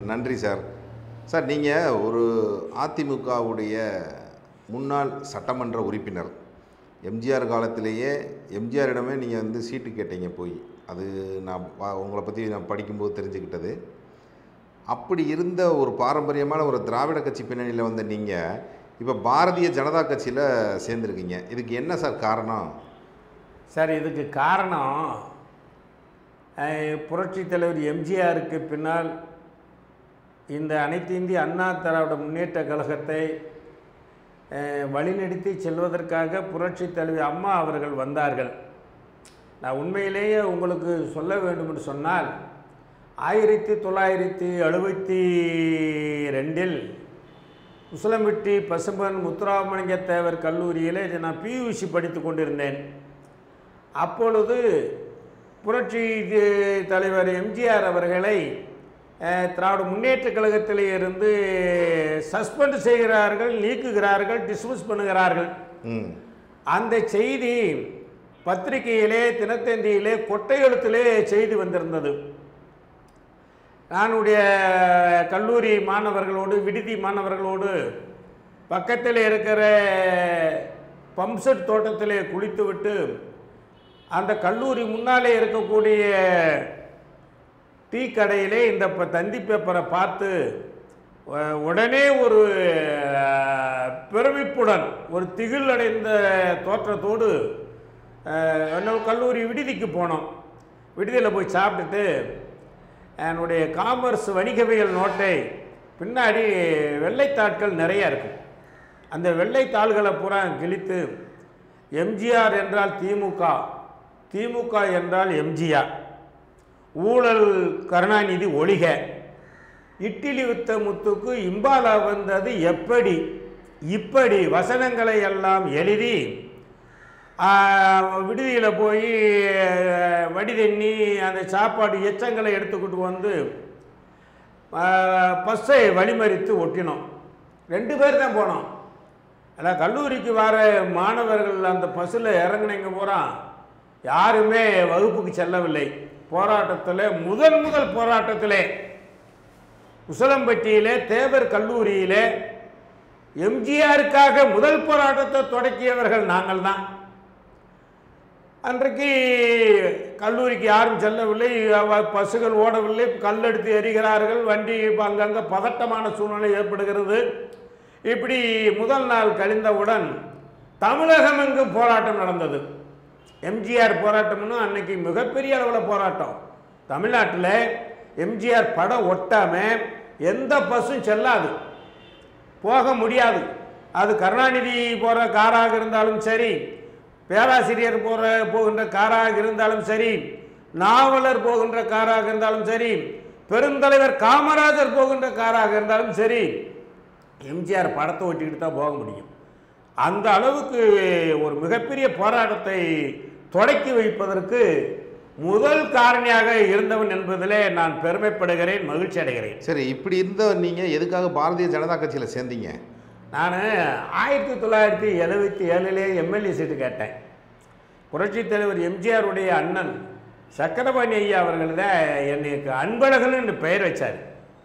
நன்றி sir sir நீங்கள் ஒரு அதிமுகவுடைய முன்னாள் சட்டமன்ற உறுப்பினர் எம்ஜிஆர் காலத்திலேயே எம்ஜிஆரிடமே நீங்கள் வந்து சீட்டு கேட்டீங்க போய் அது நான் பா- உங்களை பற்றி நான் படிக்கும்போது தெரிஞ்சுக்கிட்டது அப்படி இருந்த ஒரு பாரம்பரியமான ஒரு திராவிட கட்சி பின்னணியில் வந்த நீங்கள் இப்போ பாரதிய ஜனதா கட்சியில் சேர்ந்துருக்கீங்க இதுக்கு என்ன சார் காரணம் சார் இதுக்கு காரணம் அஹ், புரட்சித் தலைவர் எம்ஜிஆருக்கு பின்னால் இந்த அனைத்து இந்திய அண்ணா திராவிட முன்னேற்ற கழகத்தை அஹ், வழிநடத்தி செல்வதற்காக புரட்சித் தலைவி அம்மா அவர்கள் வந்தார்கள் நான் உண்மையிலேயே உங்களுக்கு சொல்ல வேண்டும் என்று சொன்னால் ஆயிரத்தி தொள்ளாயிரத்தி எழுபத்தி ரெண்டில் உசிலம்பட்டி பசும்பன் முத்துராமலிங்க தேவர் கல்லூரியிலே நான் பியூசி படித்து கொண்டிருந்தேன் அப்பொழுது புரட்சி தி- தலைவர் எம்ஜிஆர் அவர்களை அஹ், திராவிட முன்னேற்ற கழகத்திலே இருந்து சஸ்பெண்ட் செய்கிறார்கள் நீக்குகிறார்கள் டிஸ்மிஸ் பண்ணுகிறார்கள் ம் அந்த செய்தி பத்திரிகையிலே தினத்தந்தியிலே கொட்டை எழுத்திலே செய்தி வந்திருந்தது நானுடைய கல்லூரி மாணவர்களோடு விடுதி மாணவர்களோடு பக்கத்தில் இருக்கிற பம்ப்செட் தோட்டத்திலே குளித்துவிட்டு அந்த கல்லூரி முன்னாலே இருக்கக்கூடிய டீ கடையிலே இந்த ப- தந்தி பேப்பரை பார்த்து உ- உடனே ஒரு அஹ், பிரமிப்புடன் ஒரு திகில் அடைந்த தோற்றத்தோடு அஹ், இன்னொரு கல்லூரி விடுதிக்கு போனோம் விடுதியில் போய் சாப்பிட்டுட்டு என்னுடைய காமர்ஸ் வணிகவியல் நோட்டை பின்னாடி வெள்ளைத்தாட்கள் நிறைய இருக்கும் அந்த வெள்ளைத்தாள்களை பூரா கிழித்து எம்ஜிஆர் என்றால் திமுக திமுக என்றால் எம்ஜிஆர் ஊழல் கருணாநிதி ஒழிக இட்டிலி வித்த முத்துக்கு இம்பாலா வந்தது எப்படி இப்படி வசனங்களை எல்லாம் எழுதி விடுதியில் போய் வடி தண்ணி அந்த சாப்பாடு எச்சங்களை எடுத்துக்கிட்டு வந்து பஸ்ஸை வழிமறித்து ஒட்டினோம் ரெண்டு பேர் தான் போனோம் அதான் கல்லூரிக்கு வர மாணவர்கள் அந்த பஸ்ஸில் இறங்குனீங்க பூரா யாருமே வகுப்புக்கு செல்லவில்லை போராட்டத்தில் முதல் முதல் போராட்டத்திலே உசலம்பட்டியிலே தேவர் கல்லூரியிலே எம்ஜிஆருக்காக முதல் போராட்டத்தை தொடக்கியவர்கள் நாங்கள் தான் அன்றைக்கு கல்லூரிக்கு யாரும் செல்லவில்லை அவ- பஸ்ஸுகள் ஓடவில்லை கல்லெடுத்து எறிகிறார்கள் வண்டி இப்போ அங்கங்கே பதட்டமான சூழ்நிலை ஏற்படுகிறது இப்படி முதல் நாள் கழிந்தவுடன் தமிழகம் எங்கும் போராட்டம் நடந்தது எம்ஜிஆர் போராட்டம்னு அன்னைக்கு மிகப்பெரிய அளவில் போராட்டம் தமிழ்நாட்டில் எம்ஜிஆர் படம் ஒட்டாம எந்த பஸ்ஸும் செல்லாது போக முடியாது அது கருணாநிதி போகிற காராக இருந்தாலும் சரி பேராசிரியர் போகிற போகின்ற காராக இருந்தாலும் சரி நாவலர் போகின்ற காராக இருந்தாலும் சரி பெருந்தலைவர் காமராஜர் போகின்ற காராக இருந்தாலும் சரி எம்ஜிஆர் படத்தை ஒட்டிக்கிட்டு தான் போக முடியும் அந்த அளவுக்கு ஒரு மிகப்பெரிய போராட்டத்தை தொடக்கி வைப்பதற்கு முதல் காரணியாக இருந்தவன் என்பதிலே நான் பெருமைப்படுகிறேன் மகிழ்ச்சி அடைகிறேன் சரி இப்படி இருந்த நீங்கள் எதுக்காக பாரதிய ஜனதா கட்சியில் சேர்ந்தீங்க நான் ஆயிரத்தி தொள்ளாயிரத்தி எழுபத்தி ஏழுலே எம்எல்ஏ சீட்டு கேட்டேன் புரட்சித் தலைவர் எம்ஜிஆருடைய அண்ணன் சக்கரபாணி ஐயா அவர்கள் தான் எனக்கு அன்பழகன் பெயர் வச்சார்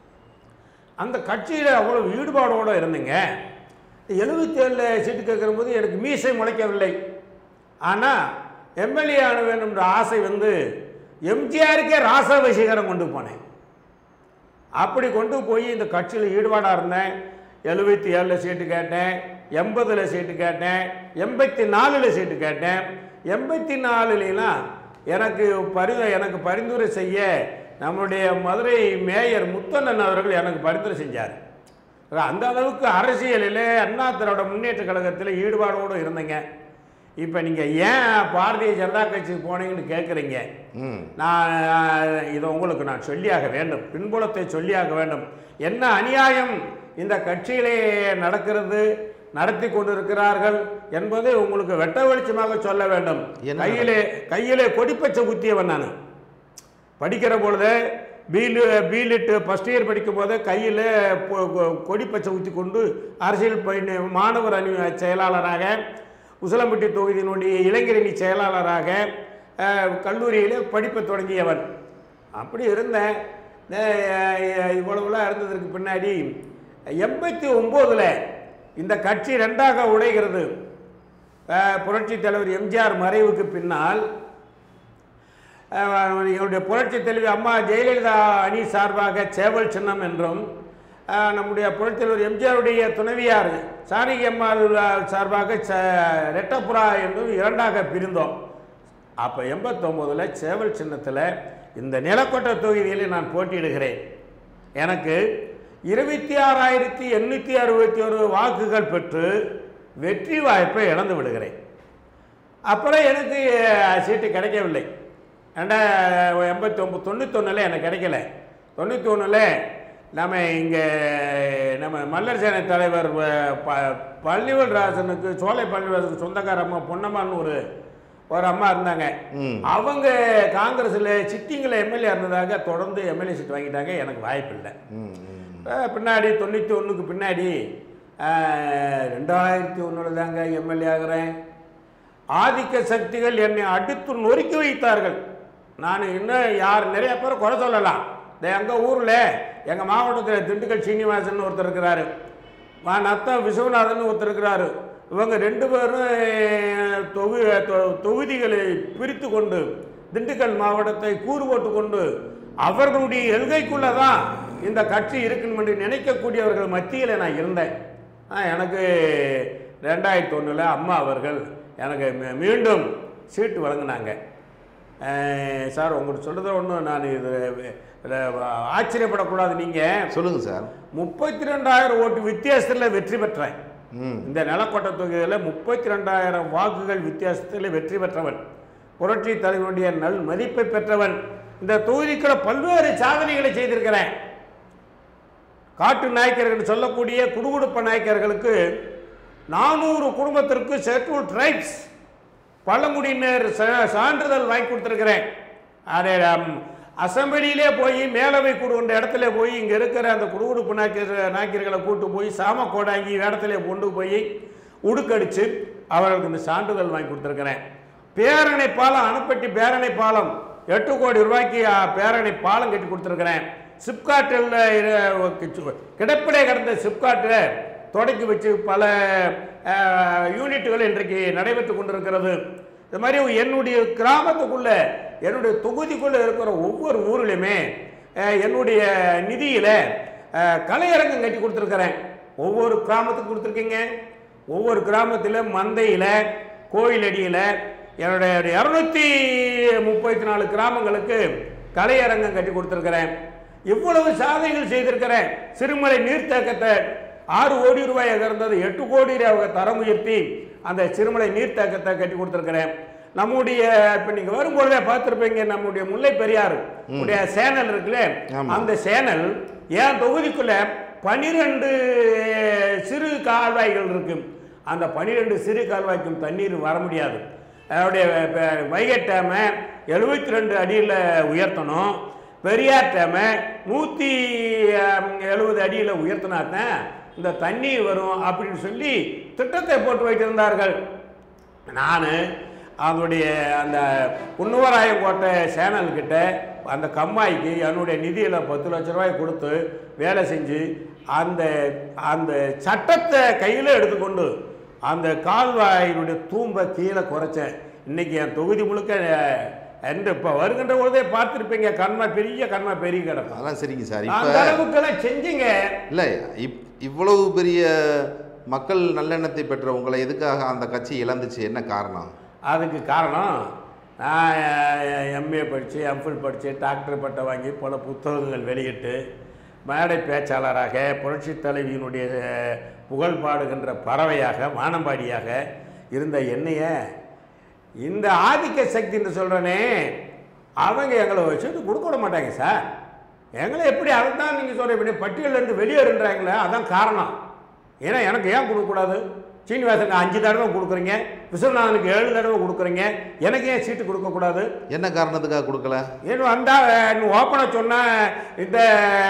அந்த கட்சியில் அவ்வளோ ஈடுபாடோடு இருந்தேங்க எழுபத்தி ஏழில் சீட்டு கேட்கும்போது எனக்கு மீசை முளைக்கவில்லை ஆனால் எம்எல்ஏ ஆன வேணும்ன்ற ஆசை வந்து எம்ஜிஆருக்கே ராசவசீகரம் கொண்டு போனேன் அப்படி கொண்டு போய் இந்த கட்சியில் ஈடுபாடாக இருந்தேன் எழுபத்தி ஏழில் சீட்டு கேட்டேன் எண்பதில் சீட்டு கேட்டேன் எண்பத்தி நாலில் சீட்டு கேட்டேன் எண்பத்தி நாலுலாம் எனக்கு பரி எனக்கு பரிந்துரை செய்ய நம்முடைய மதுரை மேயர் முத்தண்ணன் அவர்கள் எனக்கு பரிந்துரை செஞ்சார் அந்த அளவுக்கு அரசியலில் அண்ணா திராவிட முன்னேற்ற கழகத்தில் ஈடுபாடோடு இருந்தேங்க இப்போ நீங்கள் ஏன் பாரதிய ஜனதா கட்சிக்கு போனீங்கன்னு கேட்குறீங்க ம் நான் இதை உங்களுக்கு நான் சொல்லியாக வேண்டும் பின்புலத்தை சொல்லியாக வேண்டும் என்ன அநியாயம் இந்த கட்சியிலே நடக்கிறது நடத்தி கொண்டிருக்கிறார்கள் என்பதை உங்களுக்கு வெட்ட வெளிச்சமாக சொல்ல வேண்டும் என்ன கையிலே கையிலே கொடிப்பச்சை குத்தியவன் நான் படிக்கிற பொழுது பிலு பிலிட்டு ஃபஸ்ட் இயர் படிக்கும் போது கையில் கொடிப்பச்சை ஊற்றி கொண்டு அரசியல் பயணி மாணவர் அணி செயலாளராக உசிலம்பட்டி தொகுதியினுடைய இளைஞரணி செயலாளராக அஹ், கல்லூரியிலே படிப்பை தொடங்கியவன் அப்படி இருந்தேன் அஹ், இவ்வளவுலாம் இருந்ததற்கு பின்னாடி எண்பத்தி ஒம்போதில் இந்த கட்சி ரெண்டாக உடைகிறது அஹ், புரட்சித் தலைவர் எம்ஜிஆர் மறைவுக்கு பின்னால் அஹ், எங்களுடைய புரட்சி தலைவி அம்மா ஜெயலலிதா அணி சார்பாக சேவல் சின்னம் என்றும் அஹ், நம்முடைய புரட்சி தலைவர் எம்ஜிஆருடைய துணைவியார் சாணகி அம்மாள் சார்பாக ச ரெட்டப்புறா என்றும் இரண்டாக பிரிந்தோம் அப்போ எண்பத்தொம்போதில் சேவல் சின்னத்தில் இந்த நிலக்கோட்டை தொகுதியில் நான் போட்டியிடுகிறேன் எனக்கு இருபத்தி ஆறாயிரத்தி எண்ணூற்றி அறுபத்தி ஒரு வாக்குகள் பெற்று வெற்றி வாய்ப்பை இழந்து விடுகிறேன் அப்புறம் எனக்கு அஹ், சீட்டு கிடைக்கவில்லை ரெண்டா எண்பத்தி ஒம்பது தொண்ணூத்தொன்னில் எனக்கு கிடைக்கல தொண்ணூற்றி ஒன்றில் நம்ம இங்கே நம்ம மல்லர் சேனை தலைவர் அஹ், ப பள்ளிவல் ராசனுக்கு சோலை பள்ளிவராசனுக்கு சொந்தக்கார அம்மா பொன்னம்மான்னு ஒரு ஒரு அம்மா இருந்தாங்க ம் அவங்க காங்கிரஸில் சிட்டிங்கில் எம்எல்ஏ இருந்ததாக தொடர்ந்து எம்எல்ஏ சீட் வாங்கிட்டாங்க எனக்கு வாய்ப்பு இல்லை ம் ம் அஹ் பின்னாடி தொண்ணூற்றி ஒன்றுக்கு பின்னாடி அஹ், ரெண்டாயிரத்தி ஒன்றில் தாங்க எம்எல்ஏ ஆகிறேன் ஆதிக்க சக்திகள் என்னை அடுத்து நொறுக்கி வைத்தார்கள் நான் இன்னும் யார் நிறைய பேர் குறை சொல்லலாம் இந்த எங்கள் ஊரில் எங்கள் மாவட்டத்தில் திண்டுக்கல் சீனிவாசன் ஒருத்தர் இருக்கிறாரு வா நத்தம் விஸ்வநாதன் ஒருத்தர் இருக்கிறாரு இவங்க ரெண்டு பேரும் அஹ், தொகு தொ- தொகுதிகளை பிரித்து கொண்டு திண்டுக்கல் மாவட்டத்தை கூறு போட்டு கொண்டு அவர்களுடைய எல்கைக்குள்ளே தான் இந்த கட்சி இருக்கணும் என்று நினைக்கக்கூடியவர்கள் மத்தியில் நான் இருந்தேன் ஆ, எனக்கு ரெண்டாயிரத்தி ஒன்றில் அம்மா அவர்கள் எனக்கு மீ- மீண்டும் சீட்டு வழங்கினாங்க அஹ், சார் உங்களுக்கு சொல்கிறத ஒன்றும் நான் இது இதுல ஆச்சரியப்படக்கூடாது நீங்கள் சொல்லுங்க சார் முப்பத்தி ரெண்டாயிரம் ஓட்டு வித்தியாசத்தில் வெற்றி பெற்றேன் ம் இந்த நிலக்கோட்டை தொகுதியில் முப்பத்தி ரெண்டாயிரம் வாக்குகள் வித்தியாசத்தில் வெற்றி பெற்றவன் புரட்சி தலைவனுடைய நல் மதிப்பை பெற்றவன் இந்த தொகுதிக்குள்ள பல்வேறு சாதனைகளை செய்திருக்கிறேன் காட்டு நாயக்கர்கள் சொல்லக்கூடிய குடுகுடுப்ப நாயக்கர்களுக்கு நானூறு குடும்பத்திற்கு ஷெட்யூல் ட்ரைப்ஸ் பழங்குடியினர் சா- சான்றிதழ் வாங்கி கொடுத்துருக்கிறேன் அதே ஆம், அசெம்பிளியிலே போய் மேலவை கூடுகின்ற இடத்துல போய் இங்கே இருக்கிற அந்த குடுகுடுப்பு நாய்க்கர் நாய்க்கர்களை கூட்டு போய் சாம கோடாங்கி இடத்துல கொண்டு போய் உடுக்கடிச்சு அவர்களுக்கு இந்த சான்றிதழ் வாங்கி கொடுத்துருக்கிறேன் பேரணை பாலம் அணுப்பட்டி பேரணை பாலம் எட்டு கோடி ரூபாய்க்கு ஆ, பேரணை பாலம் கட்டி கொடுத்துருக்கிறேன் சிப்காட்டில் கிடப்பிலே கிடந்த சிப்காட்டில் தொடக்கி வச்சு பல அஹ், யூனிட்டுகள் இன்றைக்கு நடைபெற்று கொண்டிருக்கிறது இது மாதிரி என்னுடைய கிராமத்துக்குள்ள என்னுடைய தொகுதிக்குள்ள இருக்கிற ஒவ்வொரு ஊர்லையுமே அஹ், என்னுடைய நிதியில் கலையரங்கம் கட்டி கொடுத்துருக்கிறேன் ஒவ்வொரு கிராமத்துக்கு கொடுத்துருக்கீங்க ஒவ்வொரு கிராமத்தில் மந்தையில் கோயிலடியில் என்னுடைய இரநூத்தி முப்பத்தி நாலு கிராமங்களுக்கு கலையரங்கம் கட்டி கொடுத்துருக்கிறேன் இவ்வளவு சாதனைகள் செய்திருக்கிறேன் சிறுமலை நீர்த்தேக்கத்தை ஆறு கோடி ரூபாய் இருந்தது எட்டு கோடி ரூபாய் தரம் உயர்த்தி அந்த சிறுமலை நீர்த்தேக்கத்தை கட்டி கொடுத்துருக்கிறேன் நம்முடைய இப்போ நீங்கள் வரும்பொழுதே பார்த்துருப்பீங்க நம்முடைய முல்லை பெரியார் உடைய சேனல் இருக்குல்ல ஆமா. அந்த சேனல் என் தொகுதிக்குள்ள பனிரெண்டு சிறு கால்வாய்கள் இருக்கு அந்த பனிரெண்டு சிறு கால்வாய்க்கும் தண்ணீர் வர முடியாது அதனுடைய ப- வைகை டேமை எழுபத்தி ரெண்டு அடியில் உயர்த்தணும் பெரியார் டேமை நூற்றி எழுபது அடியில் உயர்த்தினா தான் இந்த தண்ணீர் வரும் அப்படின்னு சொல்லி திட்டத்தை போட்டு வைத்திருந்தார்கள் நான் அதனுடைய அந்த குன்னவராயன் கோட்டை சேனல்கிட்ட அந்த கம்மாய்க்கு என்னுடைய நிதியில் பத்து லட்ச ரூபாய் கொடுத்து வேலை செஞ்சு அந்த அந்த சட்டத்தை கையில் எடுத்துக்கொண்டு அந்த கால்வாயினுடைய தூம்பை கீழே குறைச்சேன் இன்னைக்கு என் தொகுதி முழுக்க எந்த இப்போ வருகின்ற பொழுதே பார்த்துருப்பீங்க கண்மா பெரிய கண்மா பெரிய கிடக்கும் அதெல்லாம் சரிங்க சார் அந்த இப்போ அளவுக்கெல்லாம் செஞ்சீங்க இல்லை இப் இவ்வளவு பெரிய மக்கள் நல்லெண்ணத்தை பெற்ற உங்களை எதுக்காக அந்த கட்சி இழந்துச்சு என்ன காரணம் அதுக்கு காரணம் நான் எம்ஏ படித்து எம்ஃபில் படித்து டாக்டர் பட்டம் வாங்கி பல புத்தகங்கள் வெளியிட்டு மேடை பேச்சாளராக புரட்சித் தலைவியினுடைய அஹ், புகழ் பாடுகின்ற பறவையாக வானம்பாடியாக இருந்த என்னைய இந்த ஆதிக்க சக்தின்னு சொல்கிறனே அவங்க எங்களை வச்சுட்டு கொடுக்க விட மாட்டாங்க சார் எங்களை எப்படி அதுதான் நீங்கள் சொல்கிற பட்டியலேருந்து வெளியேறுன்றாங்களே அதான் காரணம் ஏன்னா எனக்கு ஏன் கொடுக்கக்கூடாது சீனிவாசனுக்கு அஞ்சு தடவை கொடுக்குறீங்க விஸ்வநாதனுக்கு ஏழு தடவை கொடுக்குறீங்க எனக்கு ஏன் சீட்டு கொடுக்கக்கூடாது என்ன காரணத்துக்காக கொடுக்கல ஏன்னு வந்தால் ஓப்பனாக சொன்னால் இந்த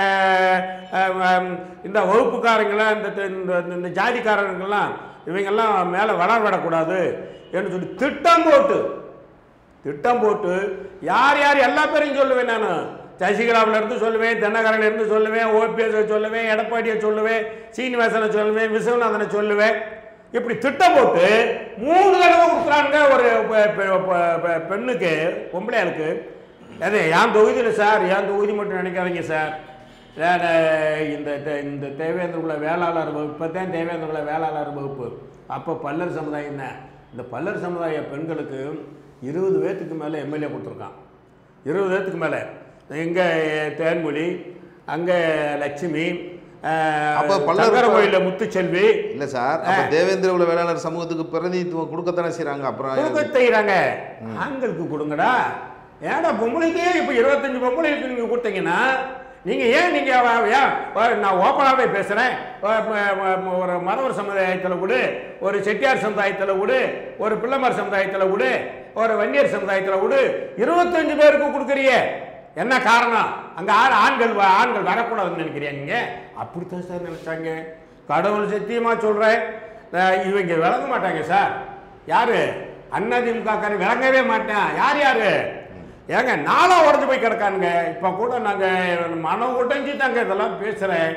அஹ், ஹம், இந்த வகுப்புக்காரங்களாம் இந்த இந்த- இந்த- இந்த ஜாதிக்காரங்கெல்லாம் இவங்கெல்லாம் மேலே வளர விடக்கூடாது என்று சொல்லி திட்டம் போட்டு திட்டம் போட்டு யார் யார் எல்லா பேரையும் சொல்லுவேன் நான் சசிகலாவில் இருந்து சொல்லுவேன் தென்னகரையில இருந்து சொல்லுவேன் ஓபிஎஸ் சொல்லுவேன் எடப்பாடியை சொல்லுவேன் சீனிவாசனை சொல்லுவேன் விஸ்வநாதனை சொல்லுவேன் இப்படி திட்டம் போட்டு மூணு தடவை கொடுக்குறாங்க ஒரு பெ- பெ- பெ- பெ- பெண்ணுக்கு பொம்பளையாளுக்கு அது என் தொகுதியில் சார் என் தொகுதி மட்டும் நினைக்காதீங்க சார் நான், அஹ், இந்த தே- இந்த தேவேந்திர குல வேளாளர் வகுப்பு இப்போ தான் தேவேந்திர குல வேளாளர் வகுப்பு அப்போ பல்லர் சமுதாயம் என்ன இந்த பல்லர் சமுதாய பெண்களுக்கு இருபது பேர்த்துக்கு மேலே எம்எல்ஏ கொடுத்துருக்கான் இருபது பேர்த்துக்கு மேலே இங்கே தேன்மொழி அங்கே லட்சுமி அப்ப பல்லர் கோயிலில் முத்துச்செல்வி இல்ல சார் அப்ப தேவேந்திர குல வேளாளர் சமூகத்துக்கு பிரதிநிதித்துவம் கொடுக்கத்தானே செய்றாங்க அப்புறம் கொடுக்க செய்கிறாங்க ஆண்களுக்கு கொடுங்கடா ஏடா பொம்பளைக்கே இப்போ இருபத்தஞ்சு பொம்பளைக்கு நீங்கள் கொடுத்தீங்கன்னா நீங்கள் ஏன் நீங்கள் ஏன் வ- நான் ஓப்பனாகவே பேசுகிறேன் ஒரு மரவர் சமுதாயத்தில் விடு ஒரு செட்டியார் சமுதாயத்தில் விடு ஒரு பிள்ளைமார் சமுதாயத்தில் விடு ஒரு வன்னியர் சமுதாயத்தில் விடு இருபத்தஞ்சு பேருக்கு கொடுக்குறிய என்ன காரணம் அங்கே ஆறு ஆண்கள் வ- ஆண்கள் வரக்கூடாதுன்னு நினைக்கிறியா நீங்கள் அப்படித்தான் சார் நினைச்சாங்க கடவுள் சத்தியமாக சொல்கிறேன் இவங்க விளங்க மாட்டாங்க சார் யாரு அதிமுக காரன் விளங்கவே மாட்டேன் யார் யாரு ஏங்க நாளா உடஞ்சு போய் கிடக்கானுங்க இப்போ கூட நாங்கள் மனம் உடைஞ்சு தாங்க இதெல்லாம் பேசுகிறேன்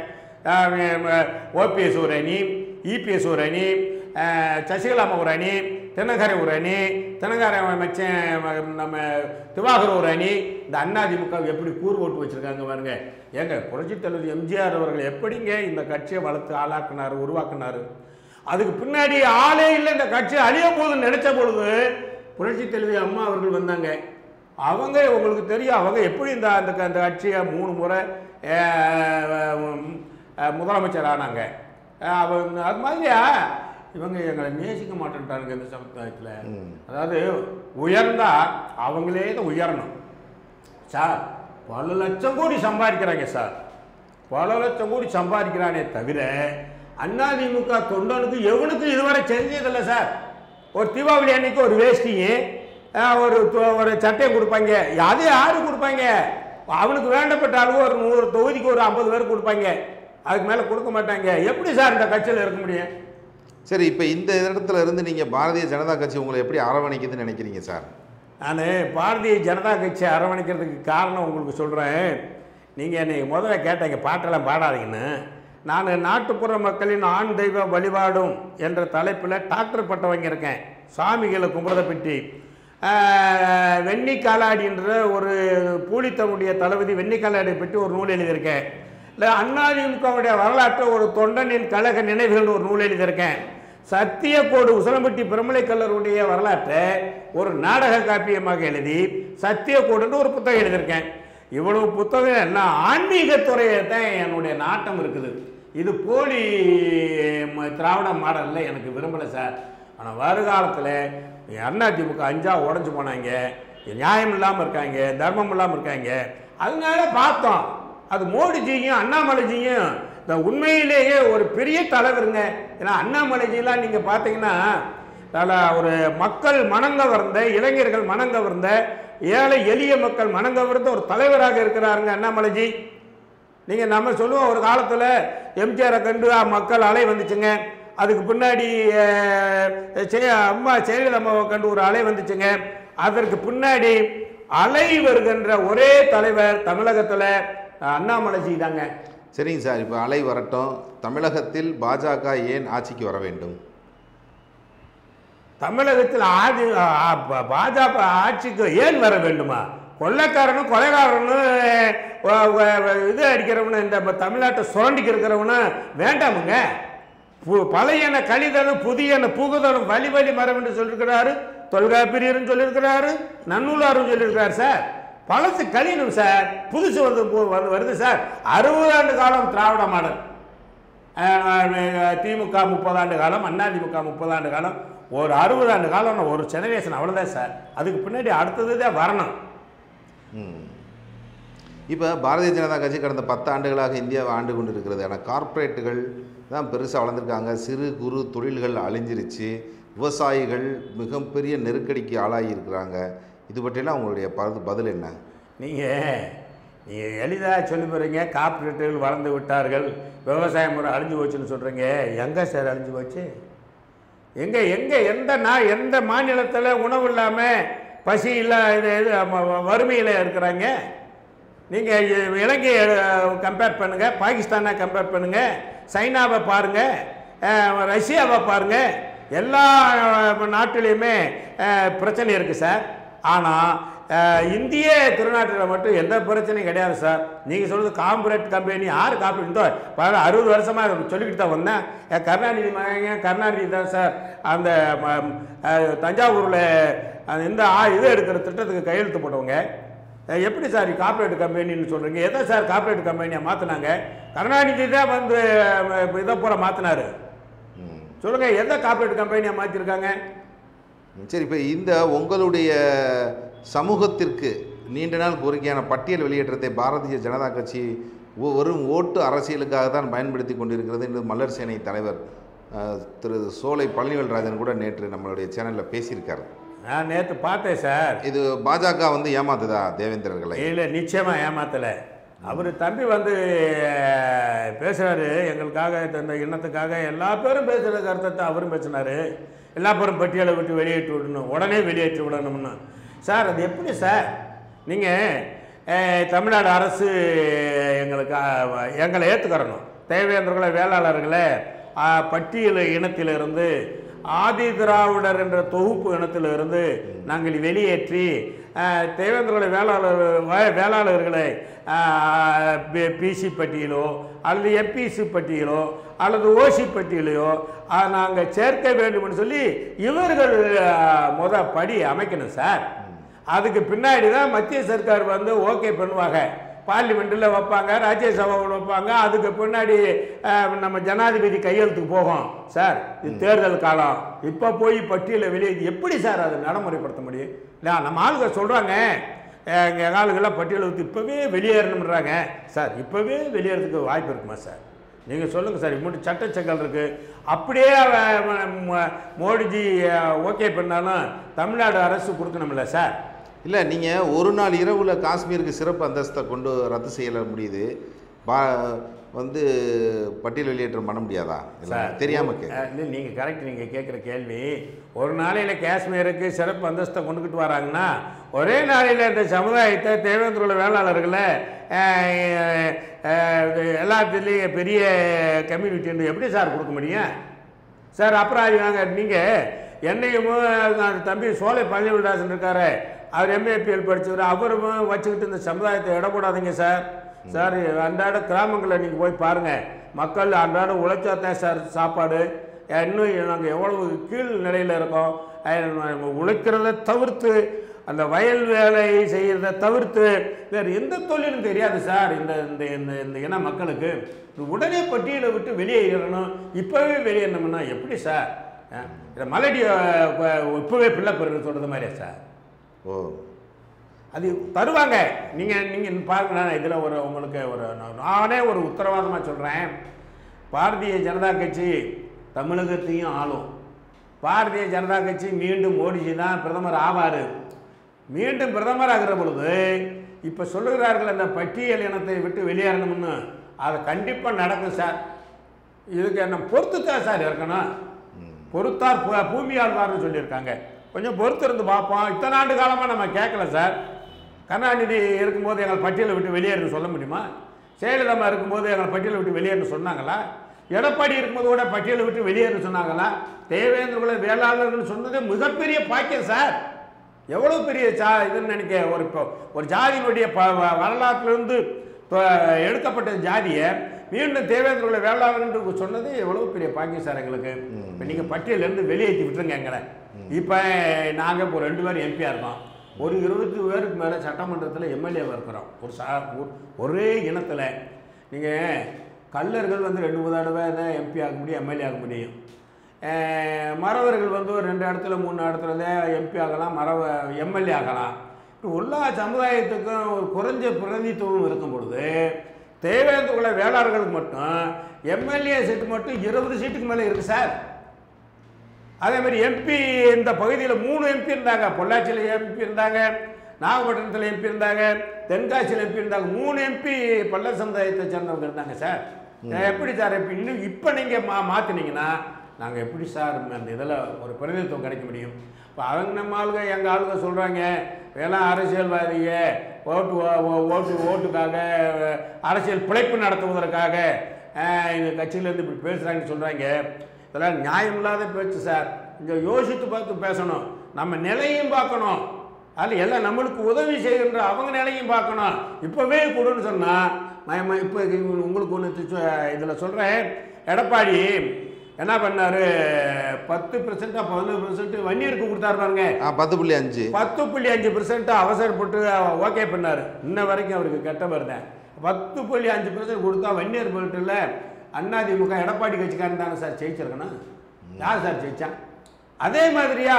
ஓபிஎஸ் ஒரு அணி இபிஎஸ் ஒரு அணி அஹ், சசிகலாமா ஒரு அணி தென்னகரை ஒரு அணி தென்னகரை மச்சன் நம்ம திவாகர் ஒரு அணி இந்த அதிமுக எப்படி கூறு ஓட்டு வச்சிருக்காங்க பாருங்க ஏங்க புரட்சித் தலைவர் எம்ஜிஆர் அவர்கள் எப்படிங்க இந்த கட்சியை வளர்த்து ஆளாக்குனாரு உருவாக்குனாரு அதுக்கு பின்னாடி ஆளே இல்லை இந்த கட்சி அழிய போகுதுன்னு நினைச்ச பொழுது புரட்சி தலைவி அம்மா அவர்கள் வந்தாங்க அவங்க உங்களுக்கு தெரியும் அவங்க எப்படி இந்த அந்த க- அந்த கட்சியை மூணு முறை அஹ், உம், அஹ், முதலமைச்சர் ஆனாங்க அஹ், அவங்க அது மாதிரியா இவங்க எங்களை நேசிக்க மாட்டேன்ட்டாங்க இந்த சமுதாயத்தில் அதாவது உயர்ந்தா அவங்களே தான் உயரணும் சார் பல லட்சம் கோடி சம்பாதிக்கிறாங்க சார் பல லட்சம் கோடி சம்பாதிக்கிறானே தவிர அதிமுக தொண்டனுக்கு எவனுக்கு இதுவரை செஞ்சதில்லை சார் ஒரு தீபாவளி அன்னைக்கு ஒரு வேஷ்டியும் அஹ், ஒரு தொ- ஒரு சட்டையும் கொடுப்பாங்க அது யாரு கொடுப்பாங்க அவனுக்கு வேண்டப்பட்ட அளவு ஒரு நூறு தொகுதிக்கு ஒரு ஐம்பது பேர் கொடுப்பாங்க அதுக்கு மேலே கொடுக்க மாட்டாங்க எப்படி சார் இந்த கட்சியில் இருக்க முடியும் சரி இப்போ இந்த இடத்துல இருந்து நீங்க பாரதிய ஜனதா கட்சி உங்களை எப்படி அரவணைக்குதுன்னு நினைக்கிறீங்க சார் நான் பாரதிய ஜனதா கட்சி அரவணைக்கிறதுக்கு காரணம் உங்களுக்கு சொல்கிறேன் நீங்கள் என்னை முதல்ல கேட்டீங்க பாட்டெல்லாம் பாடாதீங்கன்னு நான் நாட்டுப்புற மக்களின் ஆண் தெய்வ வழிபாடும் என்ற தலைப்பில் டாக்டர் பட்டம் வாங்கியிருக்கேன் சாமிகளை கும்பிட்றதை பற்றி ஆஹ், வெண்ணி காலாடின்ற ஒரு பூலித்தமுடைய தளபதி வெண்ணி காலாடியை பற்றி ஒரு நூல் எழுதியிருக்கேன் இல்லை அண்ணாதிமுகவுடைய வரலாற்றை ஒரு தொண்டனின் கழக நினைவுகள் ஒரு நூல் எழுதியிருக்கேன் சத்தியக்கோடு உசலம்பட்டி பிரமலைக்கல்லருடைய வரலாற்றை ஒரு நாடக காப்பியமாக எழுதி சத்தியக்கோடுன்னு ஒரு புத்தகம் எழுதியிருக்கேன் இவ்வளவு புத்தகம் என்ன ஆன்மீகத்துறையை தான் என்னுடைய நாட்டம் இருக்குது இது போலி ம- திராவிட மாடலில் எனக்கு விரும்பலை சார் ஆனால் வருகாலத்தில் அதிமுக அஞ்சா உடஞ்சு போனாங்க நியாயம் இல்லாமல் இருக்காங்க தர்மம் இல்லாமல் இருக்காங்க அதனால பார்த்தோம் அது மோடிஜியும் அண்ணாமலைஜியும் இந்த உண்மையிலேயே ஒரு பெரிய தலைவருங்க ஏன்னா அண்ணாமலைஜிலாம் நீங்கள் பார்த்தீங்கன்னா நல்ல ஒரு மக்கள் மனங்கவர்ந்த இளைஞர்கள் மனங்கவர்ந்த ஏழை எளிய மக்கள் மனங்கவர்ந்த ஒரு தலைவராக இருக்கிறாருங்க அண்ணாமலைஜி நீங்கள் நம்ம சொல்லுவோம் ஒரு காலத்தில் எம்ஜிஆரை கண்டு அ, மக்கள் அலை வந்துச்சுங்க அதுக்கு பின்னாடி அஹ், செ- அம்மா ஜெயலலிதா அம்மாவை கண்டு ஒரு அலை வந்துச்சுங்க அதற்கு பின்னாடி அலை வருகின்ற ஒரே தலைவர் தமிழகத்தில் அண்ணாமலைஜி தாங்க சரிங்க சார் இப்போ அலை வரட்டும் தமிழகத்தில் பாஜக ஏன் ஆட்சிக்கு வர வேண்டும் தமிழகத்தில் ஆதி ஆ, ப- பாஜக ஆட்சிக்கு ஏன் வர வேண்டுமா கொள்ளைக்காரனும் கொலைகாரனும் வ- வ- வ- இது அடிக்கிறவனு இந்த ப- தமிழ்நாட்டை சுரண்டிக்கு இருக்கிறவனும் வேண்டாமுங்க பு- பழையன கழிதலும் புதியன புகுதலும் வழி வழி மரம் என்று சொல்லியிருக்கிறாரு தொல்காப்பிரியரும் சொல்லியிருக்கிறாரு நன்னூலாரும் சொல்லியிருக்கிறார் சார் பழசு கழியணும் சார் புதுசு வந்து பு- வந்து வருது சார் அறுபது ஆண்டு காலம் திராவிட மாடல் அஹ் திமுக முப்பதாண்டு காலம் அதிமுக முப்பதாண்டு காலம் ஒரு அறுபது ஆண்டு காலம் ஒரு ஜெனரேஷன் அவ்வளோதான் சார் அதுக்கு பின்னாடி அடுத்தது தான் வரணும் இப்போ பாரதிய ஜனதா கட்சி கடந்த பத்து ஆண்டுகளாக இந்தியாவை ஆண்டு கொண்டு இருக்கிறது ஆனால் கார்ப்பரேட்டுகள் தான் பெருசாக வளர்ந்துருக்காங்க சிறு குறு தொழில்கள் அழிஞ்சிருச்சு விவசாயிகள் மிகப்பெரிய நெருக்கடிக்கு ஆளாகி இருக்கிறாங்க இது பற்றியெல்லாம் உங்களுடைய பது பதில் என்ன நீங்கள் நீங்கள் எளிதாக சொல்லி போகிறீங்க கார்ப்பரேட்டுகள் வளர்ந்து விட்டார்கள் விவசாய முறை அழிஞ்சு போச்சுன்னு சொல்கிறீங்க எங்கே சார் அழிஞ்சு போச்சு எங்கே எங்கே எந்த நா எந்த மாநிலத்தில் உணவு இல்லாமல் பசி இல்லா இது இது ம- ம- வறுமையில் இருக்கிறாங்க நீங்கள் இலங்கையை கம்பேர் பண்ணுங்கள் பாகிஸ்தானை கம்பேர் பண்ணுங்கள் சைனாவை பாருங்கள் ரஷ்யாவை பாருங்கள் எல்லா அஹ், நாட்டிலையுமே அஹ், பிரச்சனை இருக்குது சார் ஆனால் இந்திய திருநாட்டில் மட்டும் எந்த பிரச்சனையும் கிடையாது சார் நீங்கள் சொல்கிறது காம்பரேட் கம்பெனி யார் காப்பி இந்த பல அறுபது வருஷமாக சொல்லிக்கிட்டு தான் வந்தேன் என் கருணாநிதி மகன் கருணாநிதி தான் சார் அந்த ம- அஹ், தஞ்சாவூரில் அந்த இந்த ஆ- இது எடுக்கிற திட்டத்துக்கு கையெழுத்து போட்டவங்க அஹ் எப்படி சார் கார்ப்பரேட் கம்பெனின்னு சொல்கிறீங்க எதை சார் கார்ப்பரேட் கம்பெனியை மாற்றினாங்க கருணாநிதி தான் வந்து அஹ், இதை போல மாற்றினாரு ம். சொல்லுங்கள் எதை கார்ப்பரேட் கம்பெனியை மாற்றிருக்காங்க சரி இப்போ இந்த உங்களுடைய சமூகத்திற்கு நீண்ட நாள் கோரிக்கையான பட்டியல் வெளியேற்றத்தை பாரதிய ஜனதா கட்சி ஒ- வெறும் ஓட்டு அரசியலுக்காக தான் பயன்படுத்தி கொண்டிருக்கிறது என்று மல்லர் சேனை தலைவர் அஹ், திரு சோலை பழனிவேல்ராஜன் கூட நேற்று நம்மளுடைய சேனலில் பேசியிருக்காரு நான் நேற்று பார்த்தேன் சார் இது பாஜக வந்து ஏமாத்துதா தேவேந்திரர்களை இல்லை நிச்சயமாக ஏமாத்தலை அவர் தம்பி வந்து பேசுகிறாரு எங்களுக்காக இந்த இனத்துக்காக எல்லா பேரும் பேசுகிற கருத்தை அவரும் பேசினார் எல்லா பேரும் பட்டியலை விட்டு வெளியேற்றி விடணும் உடனே வெளியேற்றி விடணும்னு சார் அது எப்படி சார் நீங்கள் தமிழ்நாடு அரசு எங்களுக்கு அஹ், எங்களை ஏற்றுக்கிறணும் தேவேந்திரர்களை வேளாளர்களை அஹ், பட்டியல் இனத்திலிருந்து ஆதி திராவிடர் என்ற தொகுப்பு இனத்திலிருந்து நாங்கள் வெளியேற்றி அஹ், தேவேந்திரர்களை வேளாளர் வே- வேளாளர்களை பிசி பட்டியலோ அல்லது எம்பிசி பட்டியலோ அல்லது ஓசி பட்டியலையோ நாங்கள் சேர்க்க வேண்டும்னு சொல்லி இவர்கள் அஹ், முத படி அமைக்கணும் சார் அதுக்கு பின்னாடி தான் மத்திய சர்க்கார் வந்து ஓகே பண்ணுவாங்க பார்லிமெண்ட்டில் வைப்பாங்க ராஜ்யசபாவில் வைப்பாங்க அதுக்கு பின்னாடி அஹ், நம்ம ஜனாதிபதி கையெழுத்துக்கு போகும் சார் இது தேர்தல் காலம் இப்போ போய் பட்டியலை வெளியே எப்படி சார் அதை நடைமுறைப்படுத்த முடியும் இல்லை நம்ம ஆளுங்க சொல்கிறாங்க எங்கள் ஆளுங்கெல்லாம் பட்டியலை விட்டு இப்போவே வெளியேறணுன்றாங்க சார் இப்போவே வெளியேறதுக்கு வாய்ப்பு இருக்குமா சார் நீங்கள் சொல்லுங்கள் சார் இம்மட்டு சட்டச்சக்கல் இருக்குது அப்படியே அவன் ம- ம- மோடிஜி ஓகே பண்ணாலும் தமிழ்நாடு அரசு கொடுக்கணும்ல சார் இல்லை நீங்கள் ஒரு நாள் இரவில் காஷ்மீருக்கு சிறப்பு அந்தஸ்தை கொண்டு ரத்து செய்யல முடியுது பா வந்து பட்டியல் வெளியேற்றம் பண்ண முடியாதா இல்லை தெரியாமல் கே இல்லை நீங்கள் கரெக்ட் நீங்கள் கேட்குற கேள்வி ஒரு நாளையில் காஷ்மீருக்கு சிறப்பு அந்தஸ்தை கொண்டுக்கிட்டு வராங்கன்னா ஒரே நாளையில் இந்த சமுதாயத்தை தேவேந்திர வேளாளர்களை அஹ், அஹ், இது எல்லாத்துலேயும் பெரிய கம்யூனிட்டி எப்படி சார் கொடுக்க முடியும் சார் அப்புறம் அது நாங்கள் நீங்கள் என்னையும் அந்த தம்பி சோலை பழனிவிலாசன் இருக்காரு அவர் எம்ஏபிஎல் படிச்சவர் அவரும் வச்சுக்கிட்டு இந்த சமுதாயத்தை இட போடாதீங்க சார் சார் அன்றாட கிராமங்களில் நீங்கள் போய் பாருங்கள் மக்கள் அன்றாட உழைச்சா தான் சார் சாப்பாடு இன்னும் நாங்கள் எவ்வளவு கீழ் நிலையில் இருக்கோம் அஹ் உழைக்கிறத தவிர்த்து அந்த வயல் வேலை செய்கிறத தவிர்த்து வேறு எந்த தொழிலும் தெரியாது சார் இந்த இந்த இந்த இந்த இன மக்களுக்கு இது உடனே பட்டியலை விட்டு வெளியேறணும் இப்போவே வெளியேறணும்னா எப்படி சார் அஹ் இந்த மலடி அஹ், ப- இப்போவே பிள்ளை பெருன்னு சொல்கிறது மாதிரியா சார் ஓ அது தருவாங்க நீங்கள் நீங்கள் பாருங்க நான் இதில் ஒரு உங்களுக்கு ஒரு நான் நானே ஒரு உத்தரவாதமாக சொல்கிறேன் பாரதிய ஜனதா கட்சி தமிழகத்தையும் ஆளும் பாரதிய ஜனதா கட்சி மீண்டும் மோடிஜி தான் பிரதமர் ஆவார் மீண்டும் பிரதமர் ஆகிற பொழுது இப்போ சொல்லுகிறார்கள் அந்த பட்டியல் இனத்தை விட்டு வெளியேறணும்னு அது கண்டிப்பாக நடக்கும் சார் இதுக்கு என்ன பொறுத்து தான் சார் இருக்கணும் பொறுத்தார் பூ- பூமி ஆழ்வார்னு சொல்லியிருக்காங்க கொஞ்சம் பொறுத்து இருந்து பார்ப்போம் இத்தனை ஆண்டு காலமாக நம்ம கேட்கல சார் கருணாநிதி இருக்கும்போது எங்களை பட்டியலை விட்டு வெளியேறுன்னு சொல்ல முடியுமா ஜெயலலிதா இருக்கும்போது எங்களை பட்டியலை விட்டு வெளியேறுன்னு சொன்னாங்களா எடப்பாடி இருக்கும்போது கூட பட்டியலை விட்டு வெளியேறுன்னு சொன்னாங்களா தேவேந்திர குல வேளாளர்கள் சொன்னது மிகப்பெரிய பாக்கியம் சார் எவ்வளோ பெரிய ஜா இதுன்னு நினைக்க ஒரு இப்போ ஒரு ஜாதியினுடைய ப வ- வரலாற்றிலிருந்து தொ- எடுக்கப்பட்ட ஜாதியை மீண்டும் தேவேந்திர குல வேளாளர்னு சொன்னது எவ்வளோ பெரிய பாக்கியம் சார் எங்களுக்கு இப்போ நீங்கள் பட்டியலேருந்து வெளியேற்றி விட்டுருங்க எங்களை இப்போ நாங்கள் இப்போ ரெண்டு பேரும் எம்பியாக இருக்கோம் ஒரு இருபத்தி பேருக்கு மேலே சட்டமன்றத்தில் எம்எல்ஏவாக இருக்கிறோம் ஒரு சா ஒரு- ஒரே இனத்தில் நீங்கள் கல்லர்கள் வந்து ரெண்டு மூணு தடவை தான் எம்பி ஆக முடியும் எம்எல்ஏ ஆக முடியும் அஹ் மறவர்கள் வந்து ஒரு ரெண்டு இடத்துல மூணு இடத்துல எம்பி ஆகலாம் மறவ எம்எல்ஏ ஆகலாம் இப்போ எல்லா சமுதாயத்துக்கும் ஒரு குறைஞ்ச பிரதிநிதித்துவம் இருக்கும் பொழுது தேவேந்திர குல வேளாளர்களுக்கு மட்டும் எம்எல்ஏ சீட்டு மட்டும் இருபது சீட்டுக்கு மேலே இருக்குது சார் அதே மாதிரி எம்பி இந்த பகுதியில் மூணு எம்பி இருந்தாங்க பொள்ளாச்சியில் எம்பி இருந்தாங்க நாகப்பட்டினத்தில் எம்பி இருந்தாங்க தென்காசியில் எம்பி இருந்தாங்க மூணு எம்பி பள்ள சமுதாயத்தை சேர்ந்தவங்க இருந்தாங்க சார் எப்படி சார் இப்போ இன்னும் இப்போ நீங்கள் மா மாற்றினீங்கன்னா நாங்கள் எப்படி சார் அந்த இதில் ஒரு பிரதிநிதித்துவம் கிடைக்க முடியும் இப்போ அவங்க நம்ம ஆளுங்க எங்கள் ஆளுங்க சொல்கிறாங்க எல்லாம் அரசியல்வாதிக ஓட்டு ஓ- ஓ- ஓட்டு ஓட்டுக்காக அஹ், அரசியல் பிழைப்பு நடத்துவதற்காக அஹ், இந்த கட்சியிலேருந்து இப்படி பேசுகிறாங்கன்னு சொல்கிறாங்க இதெல்லாம் நியாயமில்லாத பேச்சு சார் கொஞ்சம் யோசித்து பார்த்து பேசணும் நம்ம நிலையும் பார்க்கணும் அதில் எல்லாம் நம்மளுக்கு உதவி செய்கின்ற அவங்க நிலையும் பார்க்கணும் இப்போவே கொடுன்னு சொன்னால் இப்போ உங்களுக்கு ஒன்று இதில் சொல்கிறேன் எடப்பாடி என்ன பண்ணாரு பத்து பெர்சென்ட்டாக பதினோரு பெர்சென்ட் வன்னியருக்கு கொடுத்தாரு பாருங்க ஆ பத்து புள்ளி அஞ்சு பத்து புள்ளி அஞ்சு பெர்சென்ட் அவசரப்பட்டு ஓகே பண்ணார் இன்ன வரைக்கும் அவருக்கு கெட்ட வருதேன் பத்து புள்ளி அஞ்சு பெர்சென்ட் கொடுத்தா வன்னியர் பெல்ட்டில் அதிமுக எடப்பாடி கட்சிக்காரன் தானே சார் ஜெயிச்சிருக்கணும் யார் சார் ஜெயிச்சான் அதே மாதிரியா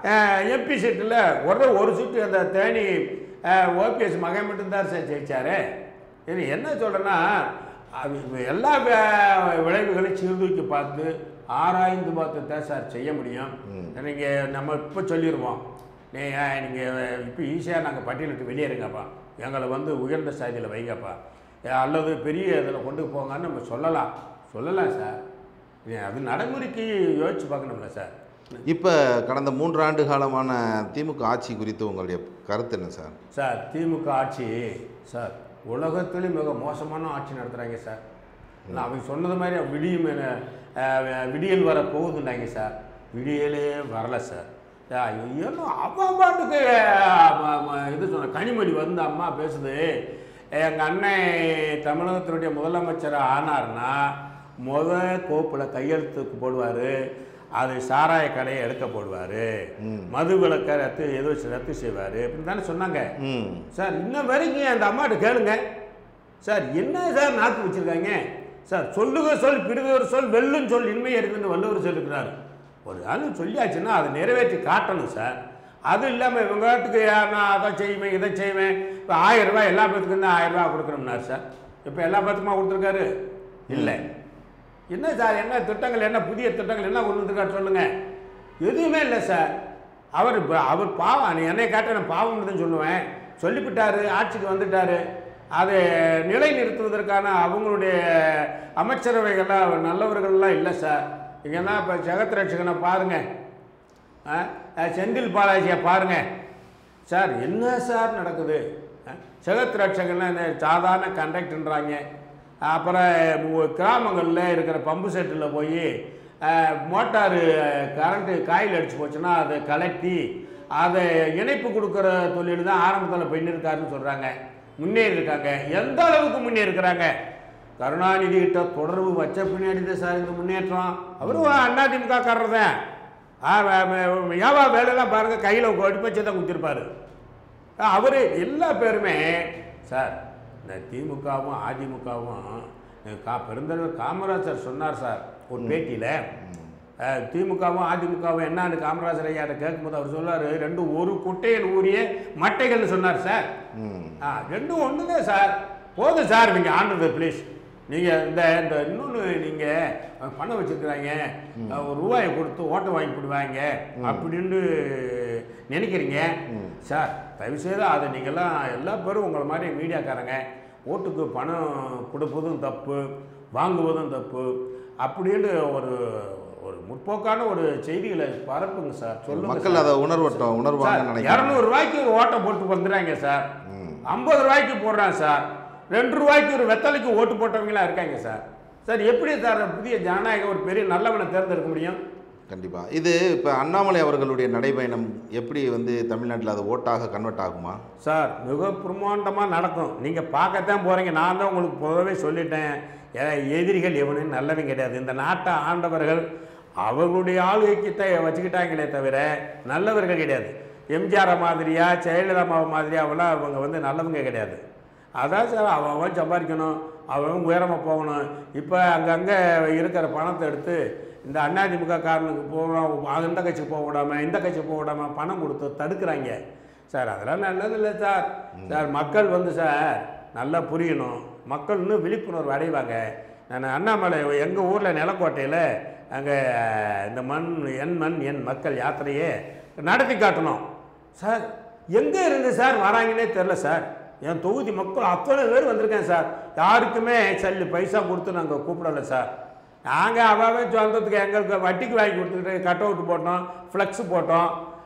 எம்பி சீட்டில் ஒரு ஒரு சீட்டு அந்த தேனி ஓபிஎஸ் மகன் மட்டும்தான் சார் ஜெயிச்சாரு இது என்ன சொல்கிறேன்னா அது எல்லா வே- விளைவுகளையும் சீர்தூக்கி பார்த்து ஆராய்ந்து பார்த்து தான் சார் செய்ய முடியும் நீங்கள் நம்ம இப்போ சொல்லிடுவோம் நீங்கள் நீங்கள் இப்போ ஈஸியாக நாங்கள் பட்டியலிட்டு வெளியேறுங்கப்பா எங்களை வந்து உயர்ந்த சாதியில் வைங்கப்பா அல்லது பெரிய இதில் கொண்டு போங்கன்னு நம்ம சொல்லலாம் சொல்லலாம் சார் இது அது நடைமுறைக்கு யோசிச்சு பார்க்கணும்ல சார் இப்போ கடந்த மூன்று ஆண்டு காலமான திமுக ஆட்சி குறித்து உங்களுடைய கருத்து என்ன சார் சார் திமுக ஆட்சி சார் உலகத்திலே மிக மோசமான ஆட்சி நடத்துகிறாங்க சார் நான் அவங்க சொன்னது மாதிரி விடியும் என, அஹ், விடியல் வர போகுதுன்னாங்க சார் விடியலே வரல சார் சார், ஏன்னா அவன் பாட்டுக்கு அஹ், ம- ம- இது சொன்ன கனிமொழி வந்து அம்மா பேசுது எங்கள் அண்ணன் தமிழகத்தினுடைய முதலமைச்சர் ஆனார்னா முத கோப்பில் கையெழுத்துக்கு போடுவார் அது சாராய கடையை எடுக்க போடுவார் மது விளக்கை ரத்து ஏதோ ரத்து செய்வார் இப்படி தானே சொன்னாங்க ம் சார் இன்ன வரைக்கும் அந்த அம்மாட்ட கேளுங்க சார் என்ன சார் நாக்கு வச்சுருக்காங்க சார் சொல்லுக சொல் பிரிதொரு சொல் வெல்லும் சொல் இன்மை இருக்குன்னு வள்ளுவர் சொல்லியிருக்கிறார் ஒரு ஆள் சொல்லியாச்சுன்னா அதை நிறைவேற்றி காட்டணும் சார் அது இல்லாமல் இவங்க வீட்டுக்கு நான் அதை செய்வேன் இதை செய்வேன் இப்போ ஆயிரம் ரூபாய் எல்லா பேத்துக்கும் தான் ஆயிரம் ரூபாய் கொடுக்கணும்னார் சார் இப்போ எல்லா பேத்துக்குமா கொடுத்துருக்காரு இல்லை என்ன சார் என்ன திட்டங்கள் என்ன புதிய திட்டங்கள் என்ன கொண்டு வந்திருக்காரு சொல்லுங்க எதுவுமே இல்லை சார் அவர் ப- அவர் பாவம் நீ என்னை காட்ட நான் பாவம்னு தான் சொல்லுவேன் சொல்லிவிட்டாரு ஆட்சிக்கு வந்துட்டாரு அதை நிலைநிறுத்துவதற்கான அவங்களுடைய அமைச்சரவைகள்லாம் நல்லவர்கள்லாம் இல்லை சார் இங்கன்னா இப்போ ஜெகத் ரட்சகனை பாருங்க ஆ, ஆ, செந்தில் பாலாஜியை பாருங்க சார் என்ன சார் நடக்குது ஆ, ஜெகத் ரட்சகன்னா இந்த சாதாரண கண்டக்டர்ன்றாங்க அப்புறம் உ- கிராமங்களில் இருக்கிற பம்பு செட்டில் போய் மோட்டாரு கரண்ட்டு காயில் அடிச்சு போச்சுன்னா அதை கலட்டி அதை இணைப்பு கொடுக்குற தொழில் தான் ஆரம்பத்தில் பண்ணியிருக்காருன்னு சொல்கிறாங்க முன்னேறி இருக்காங்க எந்த அளவுக்கு முன்னேறிக்கிறாங்க கருணாநிதி கிட்ட தொடர்பு வச்ச பின்னாடி தான் சார் இந்த முன்னேற்றம் அவரும் அதிமுக காரர் தான் ஏவா வேலையெல்லாம் பாருங்கள் கையில் அடிப்பச்சு தான் குத்திருப்பாரு அவர் எல்லா பேருமே சார் இந்த திமுகவும் அதிமுகவும் கா பெருந்தலைவர் காமராஜர் சொன்னார் சார் ஒரு பேட்டியில் திமுகவும் அதிமுகவும் என்னன்னு காமராஜர் ஐயாட்ட கேட்கும்போது அவர் சொன்னார் ரெண்டும் ஒரு குட்டையில் ஊறிய மட்டைகள்னு சொன்னார் சார் ம் ஆ ரெண்டும் ஒன்று தான் சார் போதும் சார் நீங்கள் ஆண்டது ப்ளீஸ் நீங்கள் இந்த இந்த இன்னொன்று நீங்கள் பணம் வச்சுருக்குறாங்க ஒரு ரூபாயை கொடுத்து ஓட்டை வாங்கி போடுவாங்க அப்படின்னு நினைக்கிறீங்க சார் தயவுசெய்து அதை நீங்கள்லாம் எல்லா பேரும் உங்களை மாதிரி மீடியாக்காரங்க ஓட்டுக்கு பணம் கொடுப்பதும் தப்பு வாங்குவதும் தப்பு அப்படின்னு ஒரு ஒரு முற்போக்கான ஒரு செய்திகளை பரப்புங்க சார் சொல்லுங்க மக்கள் அதை உணர்வட்டம் உணர்வாங்கன்னு நினைக்கிறேன் இரநூறு ரூபாய்க்கு ஒரு ஓட்டை போட்டு வந்துடுறாங்க சார் ம். ஐம்பது ரூபாய்க்கு போடுறான் சார் ரெண்டு ரூபாய்க்கு ஒரு வெத்தலைக்கு ஓட்டு போட்டவங்களாம் இருக்காங்க சார் சார் எப்படி சார் புதிய ஜனநாயகம் ஒரு பெரிய நல்லவனை தேர்ந்தெடுக்க முடியும் கண்டிப்பாக இது இப்போ அண்ணாமலை அவர்களுடைய நடைபயணம் எப்படி வந்து தமிழ்நாட்டில் அது ஓட்டாக கன்வெர்ட் ஆகுமா சார் மிக பிரம்மாண்டமாக நடக்கும் நீங்கள் பார்க்கத்தான் போகிறீங்க நான் தான் உங்களுக்கு பொதுவே சொல்லிட்டேன் ஏ- எதிரிகள் எவனும் நல்லவன் கிடையாது இந்த நாட்டை ஆண்டவர்கள் அவர்களுடைய ஆளுகைக்கு த வச்சுக்கிட்டாங்களே தவிர நல்லவர்கள் கிடையாது எம்ஜிஆர் மாதிரியா ஜெயலலிதா அம்மா மாதிரியா அவெல்லாம் அவங்க வந்து நல்லவங்க கிடையாது அதான் சார் அவன் அவன் சம்பாதிக்கணும் அவன் உயரமாக போகணும் இப்போ அங்கங்கே இருக்கிற பணத்தை எடுத்து இந்த அதிமுக காரனுக்கு போகிறோம் அந்த கட்சிக்கு போக விடாமல் இந்த கட்சிக்கு போக விடாமல் பணம் கொடுத்து தடுக்கிறாங்க சார் அதெல்லாம் நல்லது இல்லை சார் சார் மக்கள் வந்து சார் நல்லா புரியணும் மக்கள் இன்னும் விழிப்புணர்வு அடைவாங்க நான் அண்ணாமலை எங்கள் ஊரில் நிலக்கோட்டையில் அங்கே இந்த மண் என் மண் என் மக்கள் யாத்திரையே நடத்தி காட்டணும் சார் எங்கே இருந்து சார் வராங்கன்னே தெரில சார் என் தொகுதி மக்கள் அத்தனை பேர் வந்திருக்கேன் சார் யாருக்குமே சல்லி பைசா கொடுத்து நாங்கள் கூப்பிடலை சார் நாங்கள் அவாவே சொந்தத்துக்கு எங்களுக்கு வட்டிக்கு வாங்கி கொடுத்துக்கிட்டு கட் அவுட் போட்டோம் ஃப்ளெக்ஸ் போட்டோம்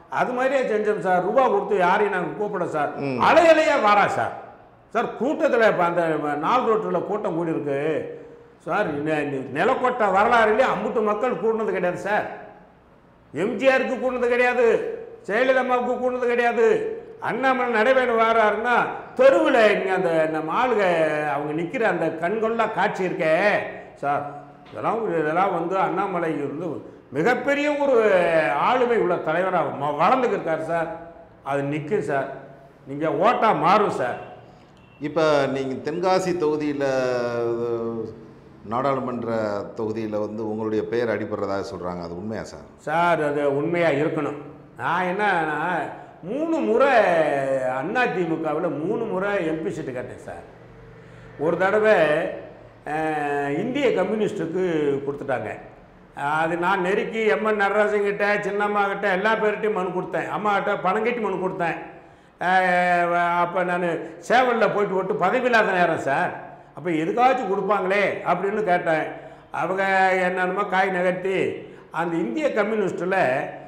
அது மாதிரியே செஞ்சோம் சார் ரூபா கொடுத்து யாரையும் நாங்கள் கூப்பிட சார் அலை அலையா வாரா சார் சார் கூட்டத்தில் இப்போ அந்த நாள் ரோட்டில் கூட்டம் கூடி இருக்கு சார் நெ- நெ- நிலக்கோட்டை வரலாறுலேயே அம்புட்டு மக்கள் கூடினது கிடையாது சார் எம்ஜிஆருக்கு கூடுனது கிடையாது ஜெயலலிதாவுக்கு கூடுனது கிடையாது அண்ணாமலை நடைபெற வாராருன்னா தெருவில் இங்கே அந்த நம்ம ஆளுக அவங்க நிற்கிற அந்த கண்கொள்ளா காட்சி இருக்கே சார் இதெல்லாம் ஒரு- இதெல்லாம் வந்து அண்ணாமலை வந்து மிகப்பெரிய ஒரு ஆளுமை உள்ள தலைவராக வளர்ந்துக்கு இருக்கார் சார் அது நிற்கும் சார் நீங்கள் ஓட்டா மாறும் சார் இப்போ நீங்கள் தென்காசி தொகுதியில் நாடாளுமன்ற தொகுதியில் வந்து உங்களுடைய பெயர் அடிபடுறதாக சொல்கிறாங்க அது உண்மையா சார் சார் அது உண்மையாக இருக்கணும் நான் என்னன்னா மூணு முறை அதிமுகவில் மூணு முறை எம்பி சீட்டு கேட்டேன் சார் ஒரு தடவை அஹ், இந்திய கம்யூனிஸ்ட்டுக்கு கொடுத்துட்டாங்க அது நான் நெருக்கி எம்என் நடராஜன் கிட்ட சின்னம்மா கிட்ட எல்லா பேர்கிட்டையும் மனு கொடுத்தேன் அம்மா கிட்ட பணம் கட்டி மனு கொடுத்தேன் அப்போ நான் சேவலில் போயிட்டு விட்டு பதவி இல்லாத நேரம் சார் அப்போ எதுக்காச்சும் கொடுப்பாங்களே அப்படின்னு கேட்டேன் அவங்க என்னென்னமோ காய் நகர்த்தி அந்த இந்திய கம்யூனிஸ்ட்டில்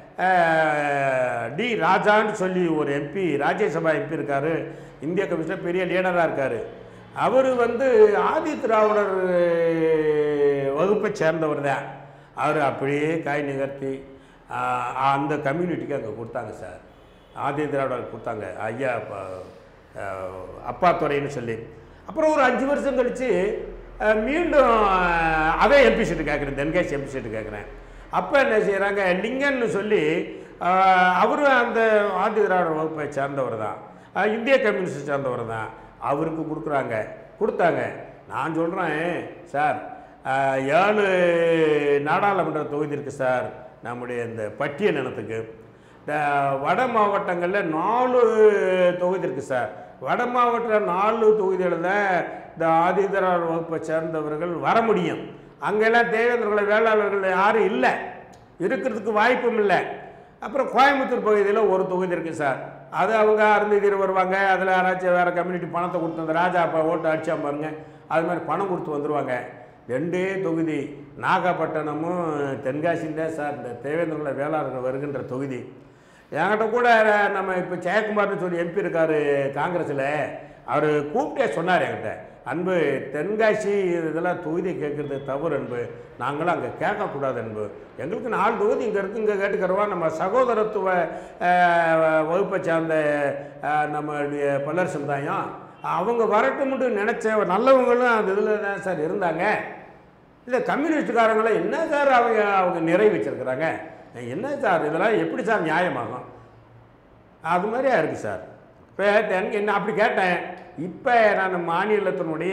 டி ராஜான்னு சொல்லி ஒரு எம்பி ராஜ்யசபா எம்பி இருக்கார் இந்திய கம்யூனிஸ்டில் பெரிய லீடராக இருக்கார் அவர் வந்து ஆதி திராவிடர் வகுப்பை சேர்ந்தவர் தான் அவர் அப்படியே காய் நிகர்த்தி ஆஹ், அந்த கம்யூனிட்டிக்கு அங்கே கொடுத்தாங்க சார் ஆதி திராவிடர் கொடுத்தாங்க ஐயா ப- ஆஹ், அப்பா துறைன்னு சொல்லி அப்புறம் ஒரு அஞ்சு வருஷம் கழித்து மீண்டும் ஆஹ், அதே எம்பி சீட்டு கேட்குறேன் தென்காசி எம்பி சீட்டு கேட்குறேன் அப்போ என்ன செய்கிறாங்க லிங்கன்னு சொல்லி ஆஹ், அவரும் அந்த ஆதி திராவிட வகுப்பை சேர்ந்தவர் தான் ஆஹ், இந்திய கம்யூனிஸ்ட் சேர்ந்தவர் தான் அவருக்கு கொடுக்குறாங்க கொடுத்தாங்க நான் சொல்கிறேன் சார் ஆஹ், ஏழு நாடாளுமன்ற தொகுதி இருக்குது சார் நம்முடைய இந்த பட்டியல் இனத்துக்கு இந்த வட மாவட்டங்களில் நாலு தொகுதி இருக்குது சார் வட மாவட்ட நாலு தொகுதிகளில் தான் இந்த ஆதிதரார் வகுப்பை சேர்ந்தவர்கள் வர முடியும் அங்கெல்லாம் தேவேந்திரகுல வேளாளர்கள் யாரும் இல்லை இருக்கிறதுக்கு வாய்ப்பும் இல்லை அப்புறம் கோயம்புத்தூர் பகுதியில் ஒரு தொகுதி இருக்குது சார் அது அவங்க அருந்ததியர் வருவாங்க அதில் யாராச்சும் வேறு கம்யூனிட்டி பணத்தை கொடுத்து அந்த ராஜா அப்பா ஓட்டு அடிச்சா பாருங்க அது மாதிரி பணம் கொடுத்து வந்துடுவாங்க ரெண்டே தொகுதி நாகப்பட்டினமும் தென்காசியும் தான் சார் இந்த தேவேந்திரகுல வேளாளர்கள் வருகின்ற தொகுதி என்கிட்ட கூட நம்ம இப்போ ஜெயக்குமார்னு சொல்லி எம்பி இருக்கார் காங்கிரஸில் அவர் கூப்பிட்டே சொன்னார் என்கிட்ட அன்பு தென்காசி இதெல்லாம் தொகுதி கேட்குறது தவறு அன்பு நாங்களும் அங்கே கேட்கக்கூடாது அன்பு எங்களுக்கு நாலு தொகுதி இங்கே இருக்கு இங்கே கேட்டுக்கிறவா நம்ம சகோதரத்துவ அஹ், வகுப்பை சார்ந்த அஹ், நம்மளுடைய பல்லர் சமுதாயம் அவங்க வரட்டும்னு நினச்ச நல்லவங்களும் அந்த இதில் தான் சார் இருந்தாங்க இல்லை கம்யூனிஸ்டுக்காரங்களாம் என்ன சார் அவங்க அவங்க நிறை வச்சிருக்கிறாங்க என்ன சார் இதெல்லாம் எப்படி சார் நியாயமாகும் அது மாதிரியா இருக்குது சார் இப்போ எனக்கு என்ன அப்படி கேட்டேன் இப்போ நான் மாநிலத்தினுடைய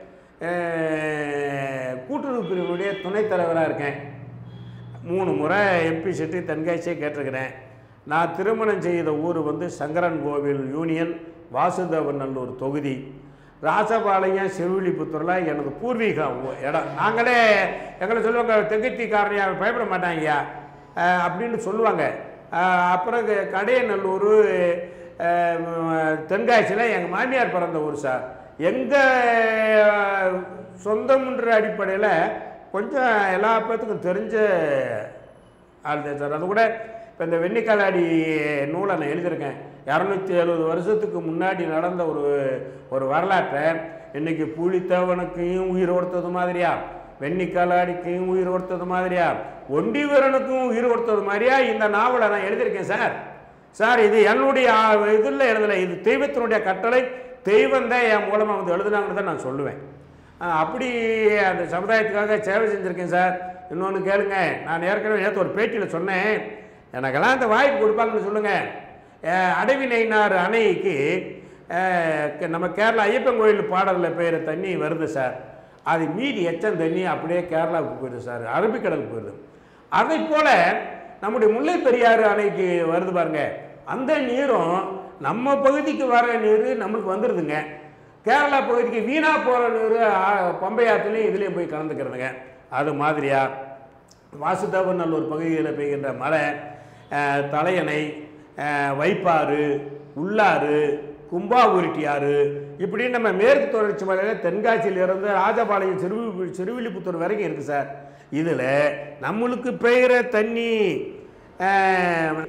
அஹ், கூட்டுறவு பிரிவினுடைய துணைத் தலைவராக இருக்கேன் மூணு முறை எம்பி சீட்டு தென்காசியே கேட்டிருக்கிறேன் நான் திருமணம் செய்த ஊர் வந்து சங்கரன் கோவில் யூனியன் வாசுதேவநல்லூர் தொகுதி ராசபாளையம் செவிலிபுத்தூரில் எனது பூர்வீகம் ஊ- இடம் நாங்களே எங்களை சொல்லுவாங்க தெகத்திக்காரனையா பயப்பட மாட்டாங்கய்யா அஹ், அப்படின்னு சொல்லுவாங்க அஹ், அப்புறம் க- கடையநல்லூர் அஹ், தென்காசியில் எங்கள் மாமியார் பிறந்த ஊர் சார் எங்கள் சொந்தம்ன்ற அடிப்படையில் கொஞ்சம் எல்லா பேர்த்துக்கும் தெரிஞ்ச ஆள் தான் சார் அது கூட இப்போ இந்த வெண்ணிக்காலாடி நூலை நான் எழுதியிருக்கேன் இரநூத்தி எழுபது வருஷத்துக்கு முன்னாடி நடந்த ஒரு ஒரு வரலாற்றை இன்னைக்கு புலித்தேவனுக்கையும் உயிர் கொடுத்தது மாதிரியா வெண்ணிக்காலாடிக்கையும் உயிர் கொடுத்தது மாதிரியா ஒண்டி வீரனுக்கும் உயிர் கொடுத்தது மாதிரியா இந்த நாவலை நான் எழுதியிருக்கேன் சார் சார் இது என்னுடைய இதில் எழுதலை இது தெய்வத்தினுடைய கட்டளை தெய்வம் தான் என் மூலமாக வந்து எழுதுனாங்கன்னு தான் நான் சொல்லுவேன் ஆஹ் அப்படி அந்த சமுதாயத்துக்காக சேவை செஞ்சுருக்கேன் சார் இன்னொன்று கேளுங்க நான் ஏற்கனவே நேற்று ஒரு பேட்டியில் சொன்னேன் எனக்கெல்லாம் இந்த வாய்ப்பு கொடுப்பாங்கன்னு சொல்லுங்கள் அடவி நெய்னார் அணைக்கு ஆஹ் க- நம்ம கேரளா ஐயப்பன் கோயில் பாடலில் பெய்கிற தண்ணி வருது சார் அது மீதி எச்சம் தண்ணி அப்படியே கேரளாவுக்கு போயிடுது சார் அரபிக்கடலுக்கு போயிடுது அதை போல நம்முடைய முல்லை பெரியாறு அணைக்கு வருது பாருங்க அந்த நீரும் நம்ம பகுதிக்கு வர நீர் நம்மளுக்கு வந்துடுதுங்க கேரளா பகுதிக்கு வீணா போகிற நீர் ஆ, பம்பை ஆற்றுலையும் இதுலேயும் போய் கலந்துக்கிறதுங்க அது மாதிரியா வாசுதேவநல்லூர் பகுதியில் பெய்கின்ற மழை அஹ், தலையணை அஹ், வைப்பாறு உள்ளாறு கும்பாபுரிட்டியாறு இப்படி நம்ம மேற்கு தொடர்ச்சி மலையில் தென்காசியிலிருந்து ராஜபாளையம் சிறுவி சிறுவில்லிபுத்தூர் வரைக்கும் இருக்குது சார் இதில் நம்மளுக்கு பெய்கிற தண்ணி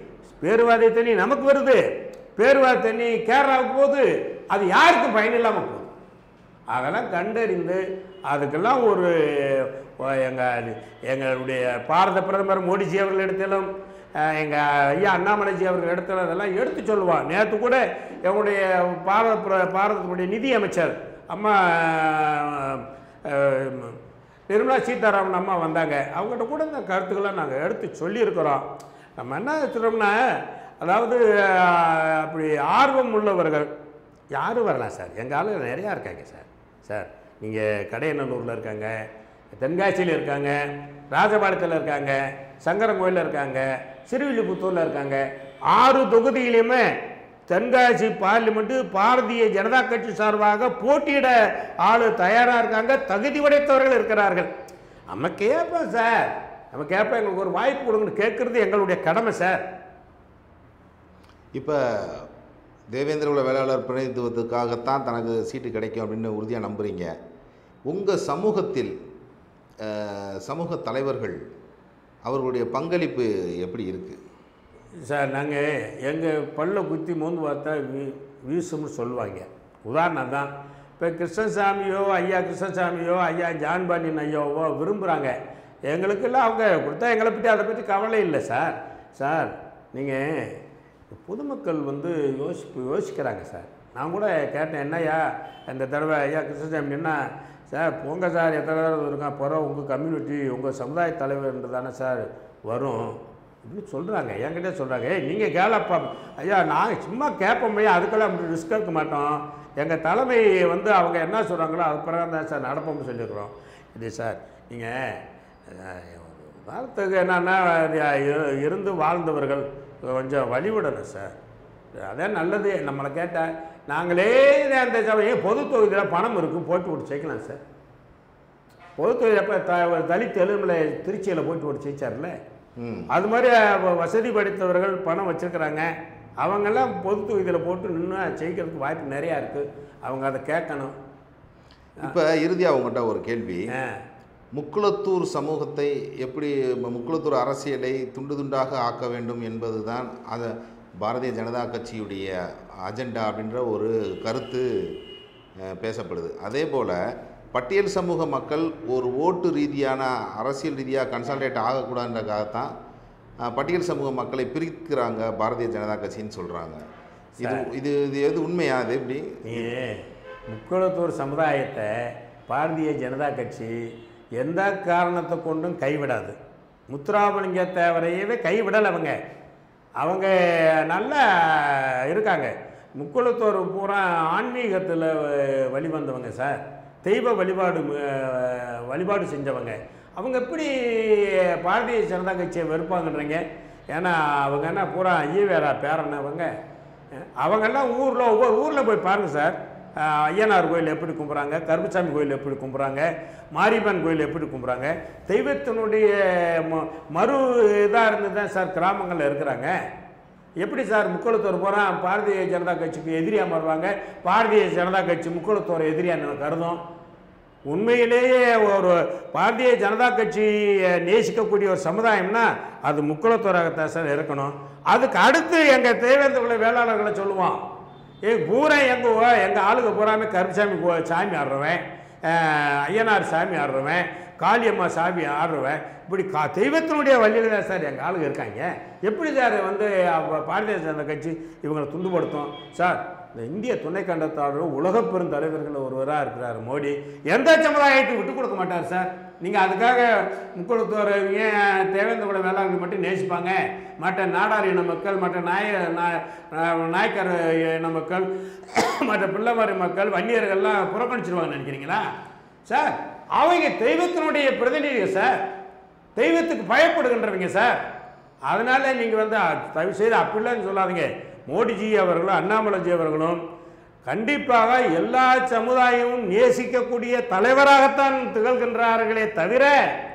பேருவாதை தண்ணி நமக்கு வருது பேருவாதை தண்ணி கேரளாவுக்கு போகுது அது யாருக்கும் பயன் இல்லாமல் போகுது அதெல்லாம் கண்டறிந்து அதுக்கெல்லாம் ஒரு எங்கள் எங்களுடைய பாரத பிரதமர் மோடிஜி அவர்கள் இடத்திலும் எங்கள் ஐயா அண்ணாமலைஜி அவர்கள் இடத்துல அதெல்லாம் எடுத்து சொல்லுவான் நேற்று கூட எங்களுடைய பாரத பிர- பாரதத்தினுடைய நிதி அமைச்சர் அம்மா அஹ், நிர்மலா சீதாராமன் அம்மா வந்தாங்க அவங்ககிட்ட கூட இந்த கருத்துக்களை நாங்கள் எடுத்து சொல்லியிருக்கிறோம் நம்ம என்ன சொல்கிறோம்னா அதாவது அஹ், அப்படி ஆர்வம் உள்ளவர்கள் யாரும் வரலாம் சார் எங்கள் ஆளுங்க நிறையா இருக்காங்க சார் சார் நீங்கள் கடையநல்லூரில் இருக்காங்க தென்காசியில் இருக்காங்க ராஜபாளையத்தில் இருக்காங்க சங்கரங்கோயிலில் இருக்காங்க சிறுவில்லிபுத்தூரில் இருக்காங்க ஆறு தொகுதியிலையுமே தென்காசி பார்லிமெண்ட்டு பாரதிய ஜனதா கட்சி சார்பாக போட்டியிட ஆளு தயாராக இருக்காங்க தகுதி படைத்தவர்கள் இருக்கிறார்கள் நம்ம கேட்போம் சார் நம்ம கேட்போம் எங்களுக்கு ஒரு வாய்ப்பு கொடுங்கன்னு கேட்குறது எங்களுடைய கடமை சார் இப்போ தேவேந்திர குல வேளாளர் பிரதிநிதித்துவத்துக்காகத்தான் தனக்கு சீட்டு கிடைக்கும் அப்படின்னு உறுதியாக நம்புறீங்க உங்கள் சமூகத்தில் அஹ், சமூக தலைவர்கள் அவர்களுடைய பங்களிப்பு எப்படி இருக்குது சார் நாங்கள் எங்கள் பல்ல குத்தி மோந்து பார்த்தா வீ வீசும்னு சொல்லுவாங்க உதாரணம் தான் இப்போ கிருஷ்ணசாமியோ ஐயா கிருஷ்ணசாமியோ ஐயா ஜான் பாண்டியன் ஐயாவோ விரும்புகிறாங்க எங்களுக்கெல்லாம் அவங்க கொடுத்தா எங்களை பற்றி அதை பற்றி கவலை இல்லை சார் சார் நீங்கள் பொதுமக்கள் வந்து யோசிப்பு யோசிக்கிறாங்க சார் நான் கூட கேட்டேன் என்னய்யா இந்த தடவை ஐயா கிருஷ்ணசாமி என்ன சார் போங்க சார் எத்தனை தடவை இருக்கான் பிறகு உங்கள் கம்யூனிட்டி உங்கள் சமுதாய தலைவர் தானே சார் வரும் இப்படின்னு சொல்கிறாங்க என்கிட்ட சொல்கிறாங்க ஏய் நீங்கள் கேளப்பா ஐயா நான் சும்மா கேட்போம் அதுக்கெல்லாம் அப்படி ரிஸ்க் எடுக்க மாட்டோம் எங்கள் தலைமை வந்து அவங்க என்ன சொல்கிறாங்களோ அது பிறகு தான் சார் நடப்போம்னு சொல்லியிருக்கிறோம் இது சார் நீங்கள் வாழ்த்துக்கு என்னன்னா இரு- இருந்து வாழ்ந்தவர்கள் கொஞ்சம் வழிவிடணும் சார் அதே நல்லது நம்மளை கேட்டால் நாங்களே அந்த சமயம் பொது தொகுதியில் பணம் இருக்கும் போட்டு விட்டு சேர்க்கலாம் சார் பொது தொகுதி அப்போ த தலித் எலுமில் திருச்சியில் போட்டு விட்டு ஜெயிச்சார்ல ம் அது மாதிரி வ- வசதி படைத்தவர்கள் பணம் வச்சுருக்கிறாங்க அவங்கெல்லாம் பொது தொகுதியில் போட்டு நின்று ஜெயிக்கிறதுக்கு வாய்ப்பு நிறையா இருக்குது அவங்க அதை கேட்கணும் இப்போ இறுதியாக உங்கள்கிட்ட ஒரு கேள்வி ஆ முக்குளத்தூர் சமூகத்தை எப்படி ம- முக்குளத்தூர் அரசியலை துண்டு துண்டாக ஆக்க வேண்டும் என்பதுதான் அது பாரதிய ஜனதா கட்சியுடைய அஜெண்டா அப்படின்ற ஒரு கருத்து அஹ், பேசப்படுது அதே போல் பட்டியல் சமூக மக்கள் ஒரு ஓட்டு ரீதியான அரசியல் ரீதியாக கன்சால்டேட் ஆகக்கூடாதுன்றக்காகத்தான் அஹ், பட்டியல் சமூக மக்களை பிரிக்கிறாங்க பாரதிய ஜனதா கட்சின்னு சொல்கிறாங்க இது இது இது எது உண்மையா அது எப்படி நீ முக்குளத்தூர் சமுதாயத்தை பாரதிய ஜனதா கட்சி எந்த காரணத்தை கொண்டும் கைவிடாது முத்துராமலிங்க தேவரையவே கைவிடலை அவங்க அவங்க நல்லா இருக்காங்க முக்குளத்தூர் பூரா ஆன்மீகத்தில் வழிவந்தவங்க சார் தெய்வ வழிபாடு அஹ், வழிபாடு செஞ்சவங்க அவங்க எப்படி பாரதிய ஜனதா கட்சியை வெறுப்பாங்கன்றீங்க ஏன்னா அவங்க என்ன பூரா ஐயவேரா பேரன் அவங்க அவங்கெல்லாம் ஊரில் ஒவ்வொரு ஊரில் போய் பாருங்கள் சார் அஹ் ஐயனார் கோயில் எப்படி கும்பிட்றாங்க கருப்புசாமி கோயில் எப்படி கும்பிட்றாங்க மாரியம்மன் கோயில் எப்படி கும்பிட்றாங்க தெய்வத்தினுடைய ம- மறு இதாக இருந்து தான் சார் கிராமங்களில் இருக்கிறாங்க எப்படி சார் முக்குளத்தூர் போகிறா பாரதிய ஜனதா கட்சிக்கு எதிரியாக மாறுவாங்க பாரதிய ஜனதா கட்சி முக்குளத்தூர் எதிரியாக கருதும் உண்மையிலேயே ஒரு பாரதிய ஜனதா கட்சியை நேசிக்கக்கூடிய ஒரு சமுதாயம்னா அது முக்குளத்தூராகத்தான் சார் இருக்கணும் அதுக்கு அடுத்து எங்கள் தேவேந்திர குல வேளாளர்களை சொல்லுவோம் ஏ பூரா எங்கள் எங்கள் ஆளுங்க பூராமே கருப்புசாமி கோ- சாமி ஆடுறவன் அஹ், ஐயனார் சாமி ஆடுறவன் காளியம்மா சாமி ஆடுறவன் இப்படி கா தெய்வத்தினுடைய வழியில் தான் சார் எங்கள் ஆளுங்க இருக்காங்க எப்படி சார் வந்து அப்ப பாரதிய ஜனதா கட்சி இவங்களை துண்டுபடுத்தும் சார் இந்த இந்திய துணை கண்டத்தாளர் உலக பெருந்தலைவர்கள் ஒருவராக இருக்கிறார் மோடி எந்த சமுதாயத்தையும் விட்டு கொடுக்க மாட்டார் சார் நீங்கள் அதுக்காக முக்குளத்தோர் ஏன் தேவேந்திர குல வேளாண்மை மட்டும் நேசிப்பாங்க மற்ற நாடார் இன மக்கள் மற்ற நாய நா- நா- நாயக்கர் இன மக்கள் மற்ற பிள்ளைமாரி மக்கள் வன்னியர்கள்லாம் புறக்கணிச்சிருவாங்கன்னு நினைக்கிறீங்களா சார் அவங்க தெய்வத்தினுடைய பிரதிநிதிகள் சார் தெய்வத்துக்கு பயப்படுகின்றவங்க சார் அதனால நீங்கள் வந்து அ- தயவு செய்து அப்படிலாம் சொல்லாதீங்க மோடிஜி அவர்களும் அண்ணாமலைஜி அவர்களும் கண்டிப்பாக எல்லா சமுதாயமும் நேசிக்கக்கூடிய தலைவராகத்தான் திகழ்கின்றார்களே தவிர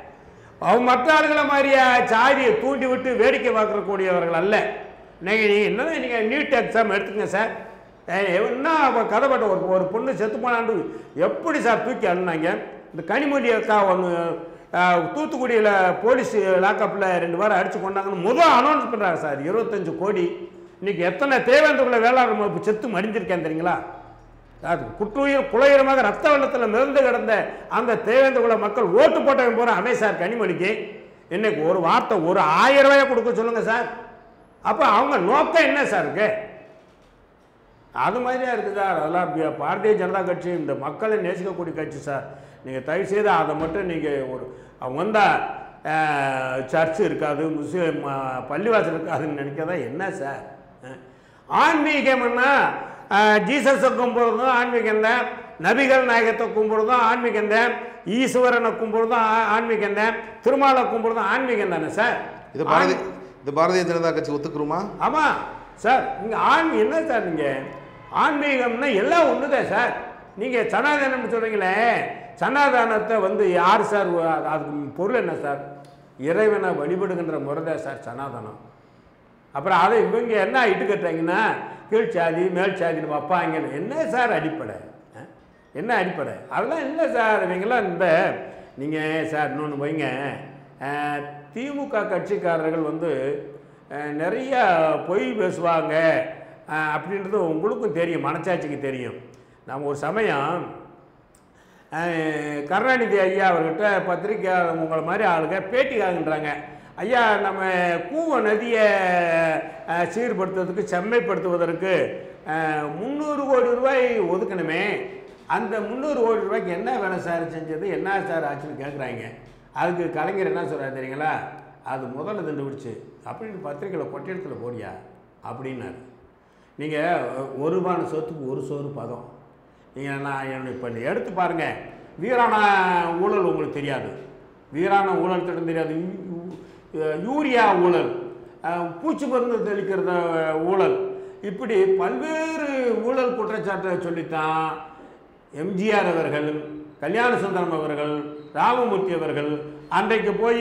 அவங்க மற்ற ஆளுகளை மாதிரியா சாதியை தூண்டி விட்டு வேடிக்கை பார்க்கக்கூடியவர்கள் அல்ல நீங்கள் நீங்கள் என்ன நீங்கள் நீட் எக்ஸாம் எடுத்துக்கங்க சார் ஏய், என்ன அவ கதைப்பட்ட ஒரு ஒரு பொண்ணு செத்து போனாண்டு எப்படி சார் தூக்கி அழுனாங்க இந்த கனிமொழி அக்கா ஒன்று தூத்துக்குடியில் போலீஸ் லாக்கப்பில் ரெண்டு வாரம் அடித்து கொண்டாங்கன்னு முதல் அனௌன்ஸ் பண்ணுறாங்க சார் இருபத்தஞ்சு கோடி இன்னைக்கு எத்தனை தேவேந்திரகுல வேளாண் அமைப்பு செத்து மடிஞ்சிருக்கேன் தெரியுங்களா அது குற்றுயிர் குலையுரமாக ரத்த வெள்ளத்தில் மிதந்து கிடந்த அந்த தேவேந்திரகுல மக்கள் ஓட்டு போட்டவன் போகிற அமே சார் கனிமொழிக்கு இன்னைக்கு ஒரு வார்த்தை ஒரு ஆயிரம் ரூபாயை கொடுக்க சொல்லுங்க சார் அப்போ அவங்க நோக்கம் என்ன சார் இருக்கு அது மாதிரியா இருக்குது சார் அதெல்லாம் பி- பாரதிய ஜனதா கட்சி இந்த மக்களை நேசிக்கக்கூடிய கட்சி சார் நீங்கள் தயவு செய்து அதை மட்டும் நீங்கள் ஒரு அவங்க வந்தால் சர்ச்சு இருக்காது முஸ்லீம் அஹ், பள்ளிவாசல் இருக்காதுன்னு நினைக்கிறதா என்ன சார் அஹ். ஆன்மீகம்னா அஹ், ஜீசஸை கும்பிடுறதும் ஆன்மீகம் தான் நபிகள் நாயகத்தை கும்பிடுறதும் ஆன்மீகம் தான் ஈஸ்வரனை கும்பிடுறதும் ஆ- ஆன்மீகம் தான் திருமாலை கும்பிடுறதும் ஆன்மீகம் தானே சார் இது பாரதி இது பாரதிய ஜனதா கட்சி ஒத்துக்குருமா ஆமாம் சார் நீங்கள் ஆன்மீ என்ன சார் நீங்கள் ஆன்மீகம்னா எல்லாம் ஒன்று தான் சார் நீங்கள் சனாதனம்னு சொல்கிறீங்களே சனாதனத்தை வந்து யார் சார் வ- அதுக்கு பொருள் என்ன சார் இறைவனை வழிபடுகின்ற முறை தான் சார் சனாதனம் அப்புறம் அதை இவங்க என்ன இட்டுக்கட்டாங்கன்னா கீழ் சாதி மேல் சாதின்னு வைப்பாங்கன்னு என்ன சார் அடிப்படை ஆ? என்ன அடிப்படை அதெல்லாம் இல்லை சார் இவங்கெல்லாம் இந்த நீங்கள் சார் இன்னொன்று வைங்க அஹ், திமுக கட்சிக்காரர்கள் வந்து அஹ், நிறைய பொய் பேசுவாங்க அஹ், அப்படின்றது உங்களுக்கும் தெரியும் மனச்சாட்சிக்கு தெரியும் நம்ம ஒரு சமயம் அஹ், கருணாநிதி ஐயா அவர்கிட்ட பத்திரிக்கை உங்களை மாதிரி ஆளுங்க பேட்டி ஆகுன்றாங்க ஐயா நம்ம கூவ நதியை அஹ், சீர்படுத்துவதற்கு செம்மைப்படுத்துவதற்கு முந்நூறு கோடி ரூபாய் ஒதுக்கணுமே அந்த முந்நூறு கோடி ரூபாய்க்கு என்ன வேலை சார் செஞ்சது என்ன சார் ஆச்சுன்னு கேட்குறாங்க அதுக்கு கலைஞர் என்ன சொல்கிறார் தெரியுங்களா அது முதல்ல திண்டு விடுச்சு அப்படின்னு பத்திரிக்கையில் கொட்டெடுத்தில் போடியா அப்படின்னாரு நீங்கள் ஒரு ரூபான சொத்துக்கு ஒரு சோறு பதம் நீங்கள் நான் என்னை இப்போ எடுத்து பாருங்கள் வீராண ஊழல் உங்களுக்கு தெரியாது வீராண ஊழல் திட்டம் தெரியாது யூ- யூ- யூரியா ஊழல் அஹ், பூச்சி மருந்து தெளிக்கிறத ஊழல் இப்படி பல்வேறு ஊழல் குற்றச்சாட்டை சொல்லித்தான் எம்ஜிஆர் அவர்கள் கல்யாண சுந்தரம் அவர்கள் ராமமூர்த்தி அவர்கள் அன்றைக்கு போய்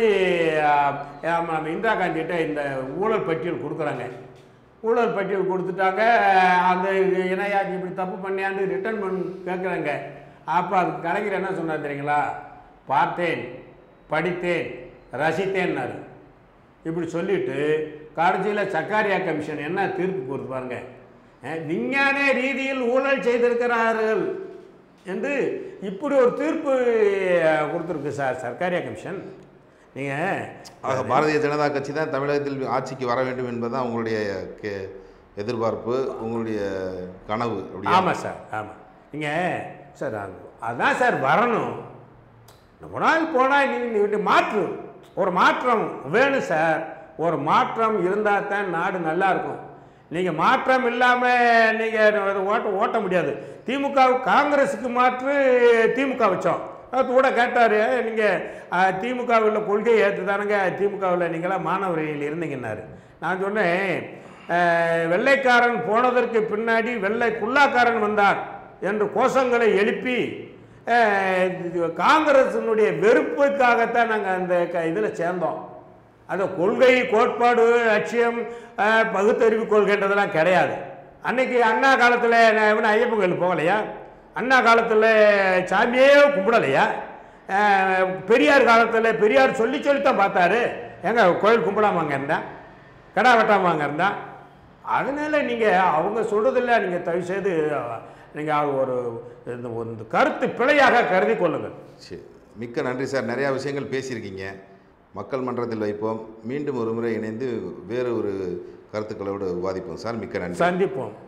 இந்திரா காந்திகிட்ட இந்த ஊழல் பட்டியல் கொடுக்குறாங்க ஊழல் பட்டியல் கொடுத்துட்டாங்க அந்த இணையா நீ இப்படி தப்பு பண்ணியான்னு ரிட்டர்ன் பண்ண கேட்குறாங்க அப்போ அதுக்கு கலைஞர் என்ன சொன்னார் தெரியுங்களா பார்த்தேன் படித்தேன் ரசித்தேன்னாரு இப்படி சொல்லிட்டு கடைசியில் சக்காரியா கமிஷன் என்ன தீர்ப்பு கொடுத்து பாருங்க அஹ், விஞ்ஞான ரீதியில் ஊழல் செய்திருக்கிறார்கள் என்று இப்படி ஒரு தீர்ப்பு அஹ், கொடுத்துருக்கு சார் சர்க்காரியா கமிஷன் நீங்கள் ஆக பாரதிய ஜனதா கட்சி தான் தமிழகத்தில் ஆட்சிக்கு வர வேண்டும் என்பதுதான் உங்களுடைய கே எதிர்பார்ப்பு உங்களுடைய கனவு அப்படியா ஆமாம் சார் ஆமாம் நீங்கள் சார் அது அதான் சார் வரணும் ரொம்ப நாள் போனால் நீங்கள் மாற்று ஒரு மாற்றம் வேணும் சார் ஒரு மாற்றம் இருந்தால் தான் நாடு நல்லா இருக்கும் நீங்கள் மாற்றம் இல்லாமல் நீங்கள் ஓட்ட ஓட்ட முடியாது திமுக காங்கிரஸுக்கு மாற்று திமுக வச்சோம் அது கூட கேட்டார் நீங்கள் திமுகவில் கொள்கையை ஏற்று தானுங்க திமுகவில் நீங்களாம் மாணவர்கள் இருந்தீங்கன்னாரு நான் சொன்னேன் அஹ், வெள்ளைக்காரன் போனதற்கு பின்னாடி வெள்ளை குல்லாக்காரன் வந்தார் என்று கோஷங்களை எழுப்பி அஹ், இது காங்கிரசினுடைய வெறுப்புக்காகத்தான் நாங்கள் அந்த க இதில் சேர்ந்தோம் அந்த கொள்கை கோட்பாடு லட்சியம் அஹ், பகுத்தறிவு கொள்கைன்றதெல்லாம் கிடையாது அன்னைக்கு அண்ணா காலத்தில் நான் இவன் ஐயப்பன் கோயில் போகலையா அண்ணா காலத்தில் சாமியே கும்பிடலையா அஹ், பெரியார் காலத்தில் பெரியார் சொல்லி சொல்லித்தான் பார்த்தாரு எங்க கோயில் கும்பிடாம அங்கே இருந்தா கடா வெட்டாம அங்கே இருந்தா அதனால நீங்கள் அவங்க சொல்கிறதில்ல நீங்கள் தயவு செய்து நீங்கள் ஒரு இந்த ஒரு இந்த கருத்து பிழையாக கருதி கொள்ளுங்கள் சரி மிக்க நன்றி சார் நிறையா விஷயங்கள் பேசியிருக்கீங்க மக்கள் மன்றத்தில் வைப்போம் மீண்டும் ஒரு முறை இணைந்து வேறு ஒரு கருத்துக்களோடு விவாதிப்போம் சார் மிக்க நன்றி சந்திப்போம்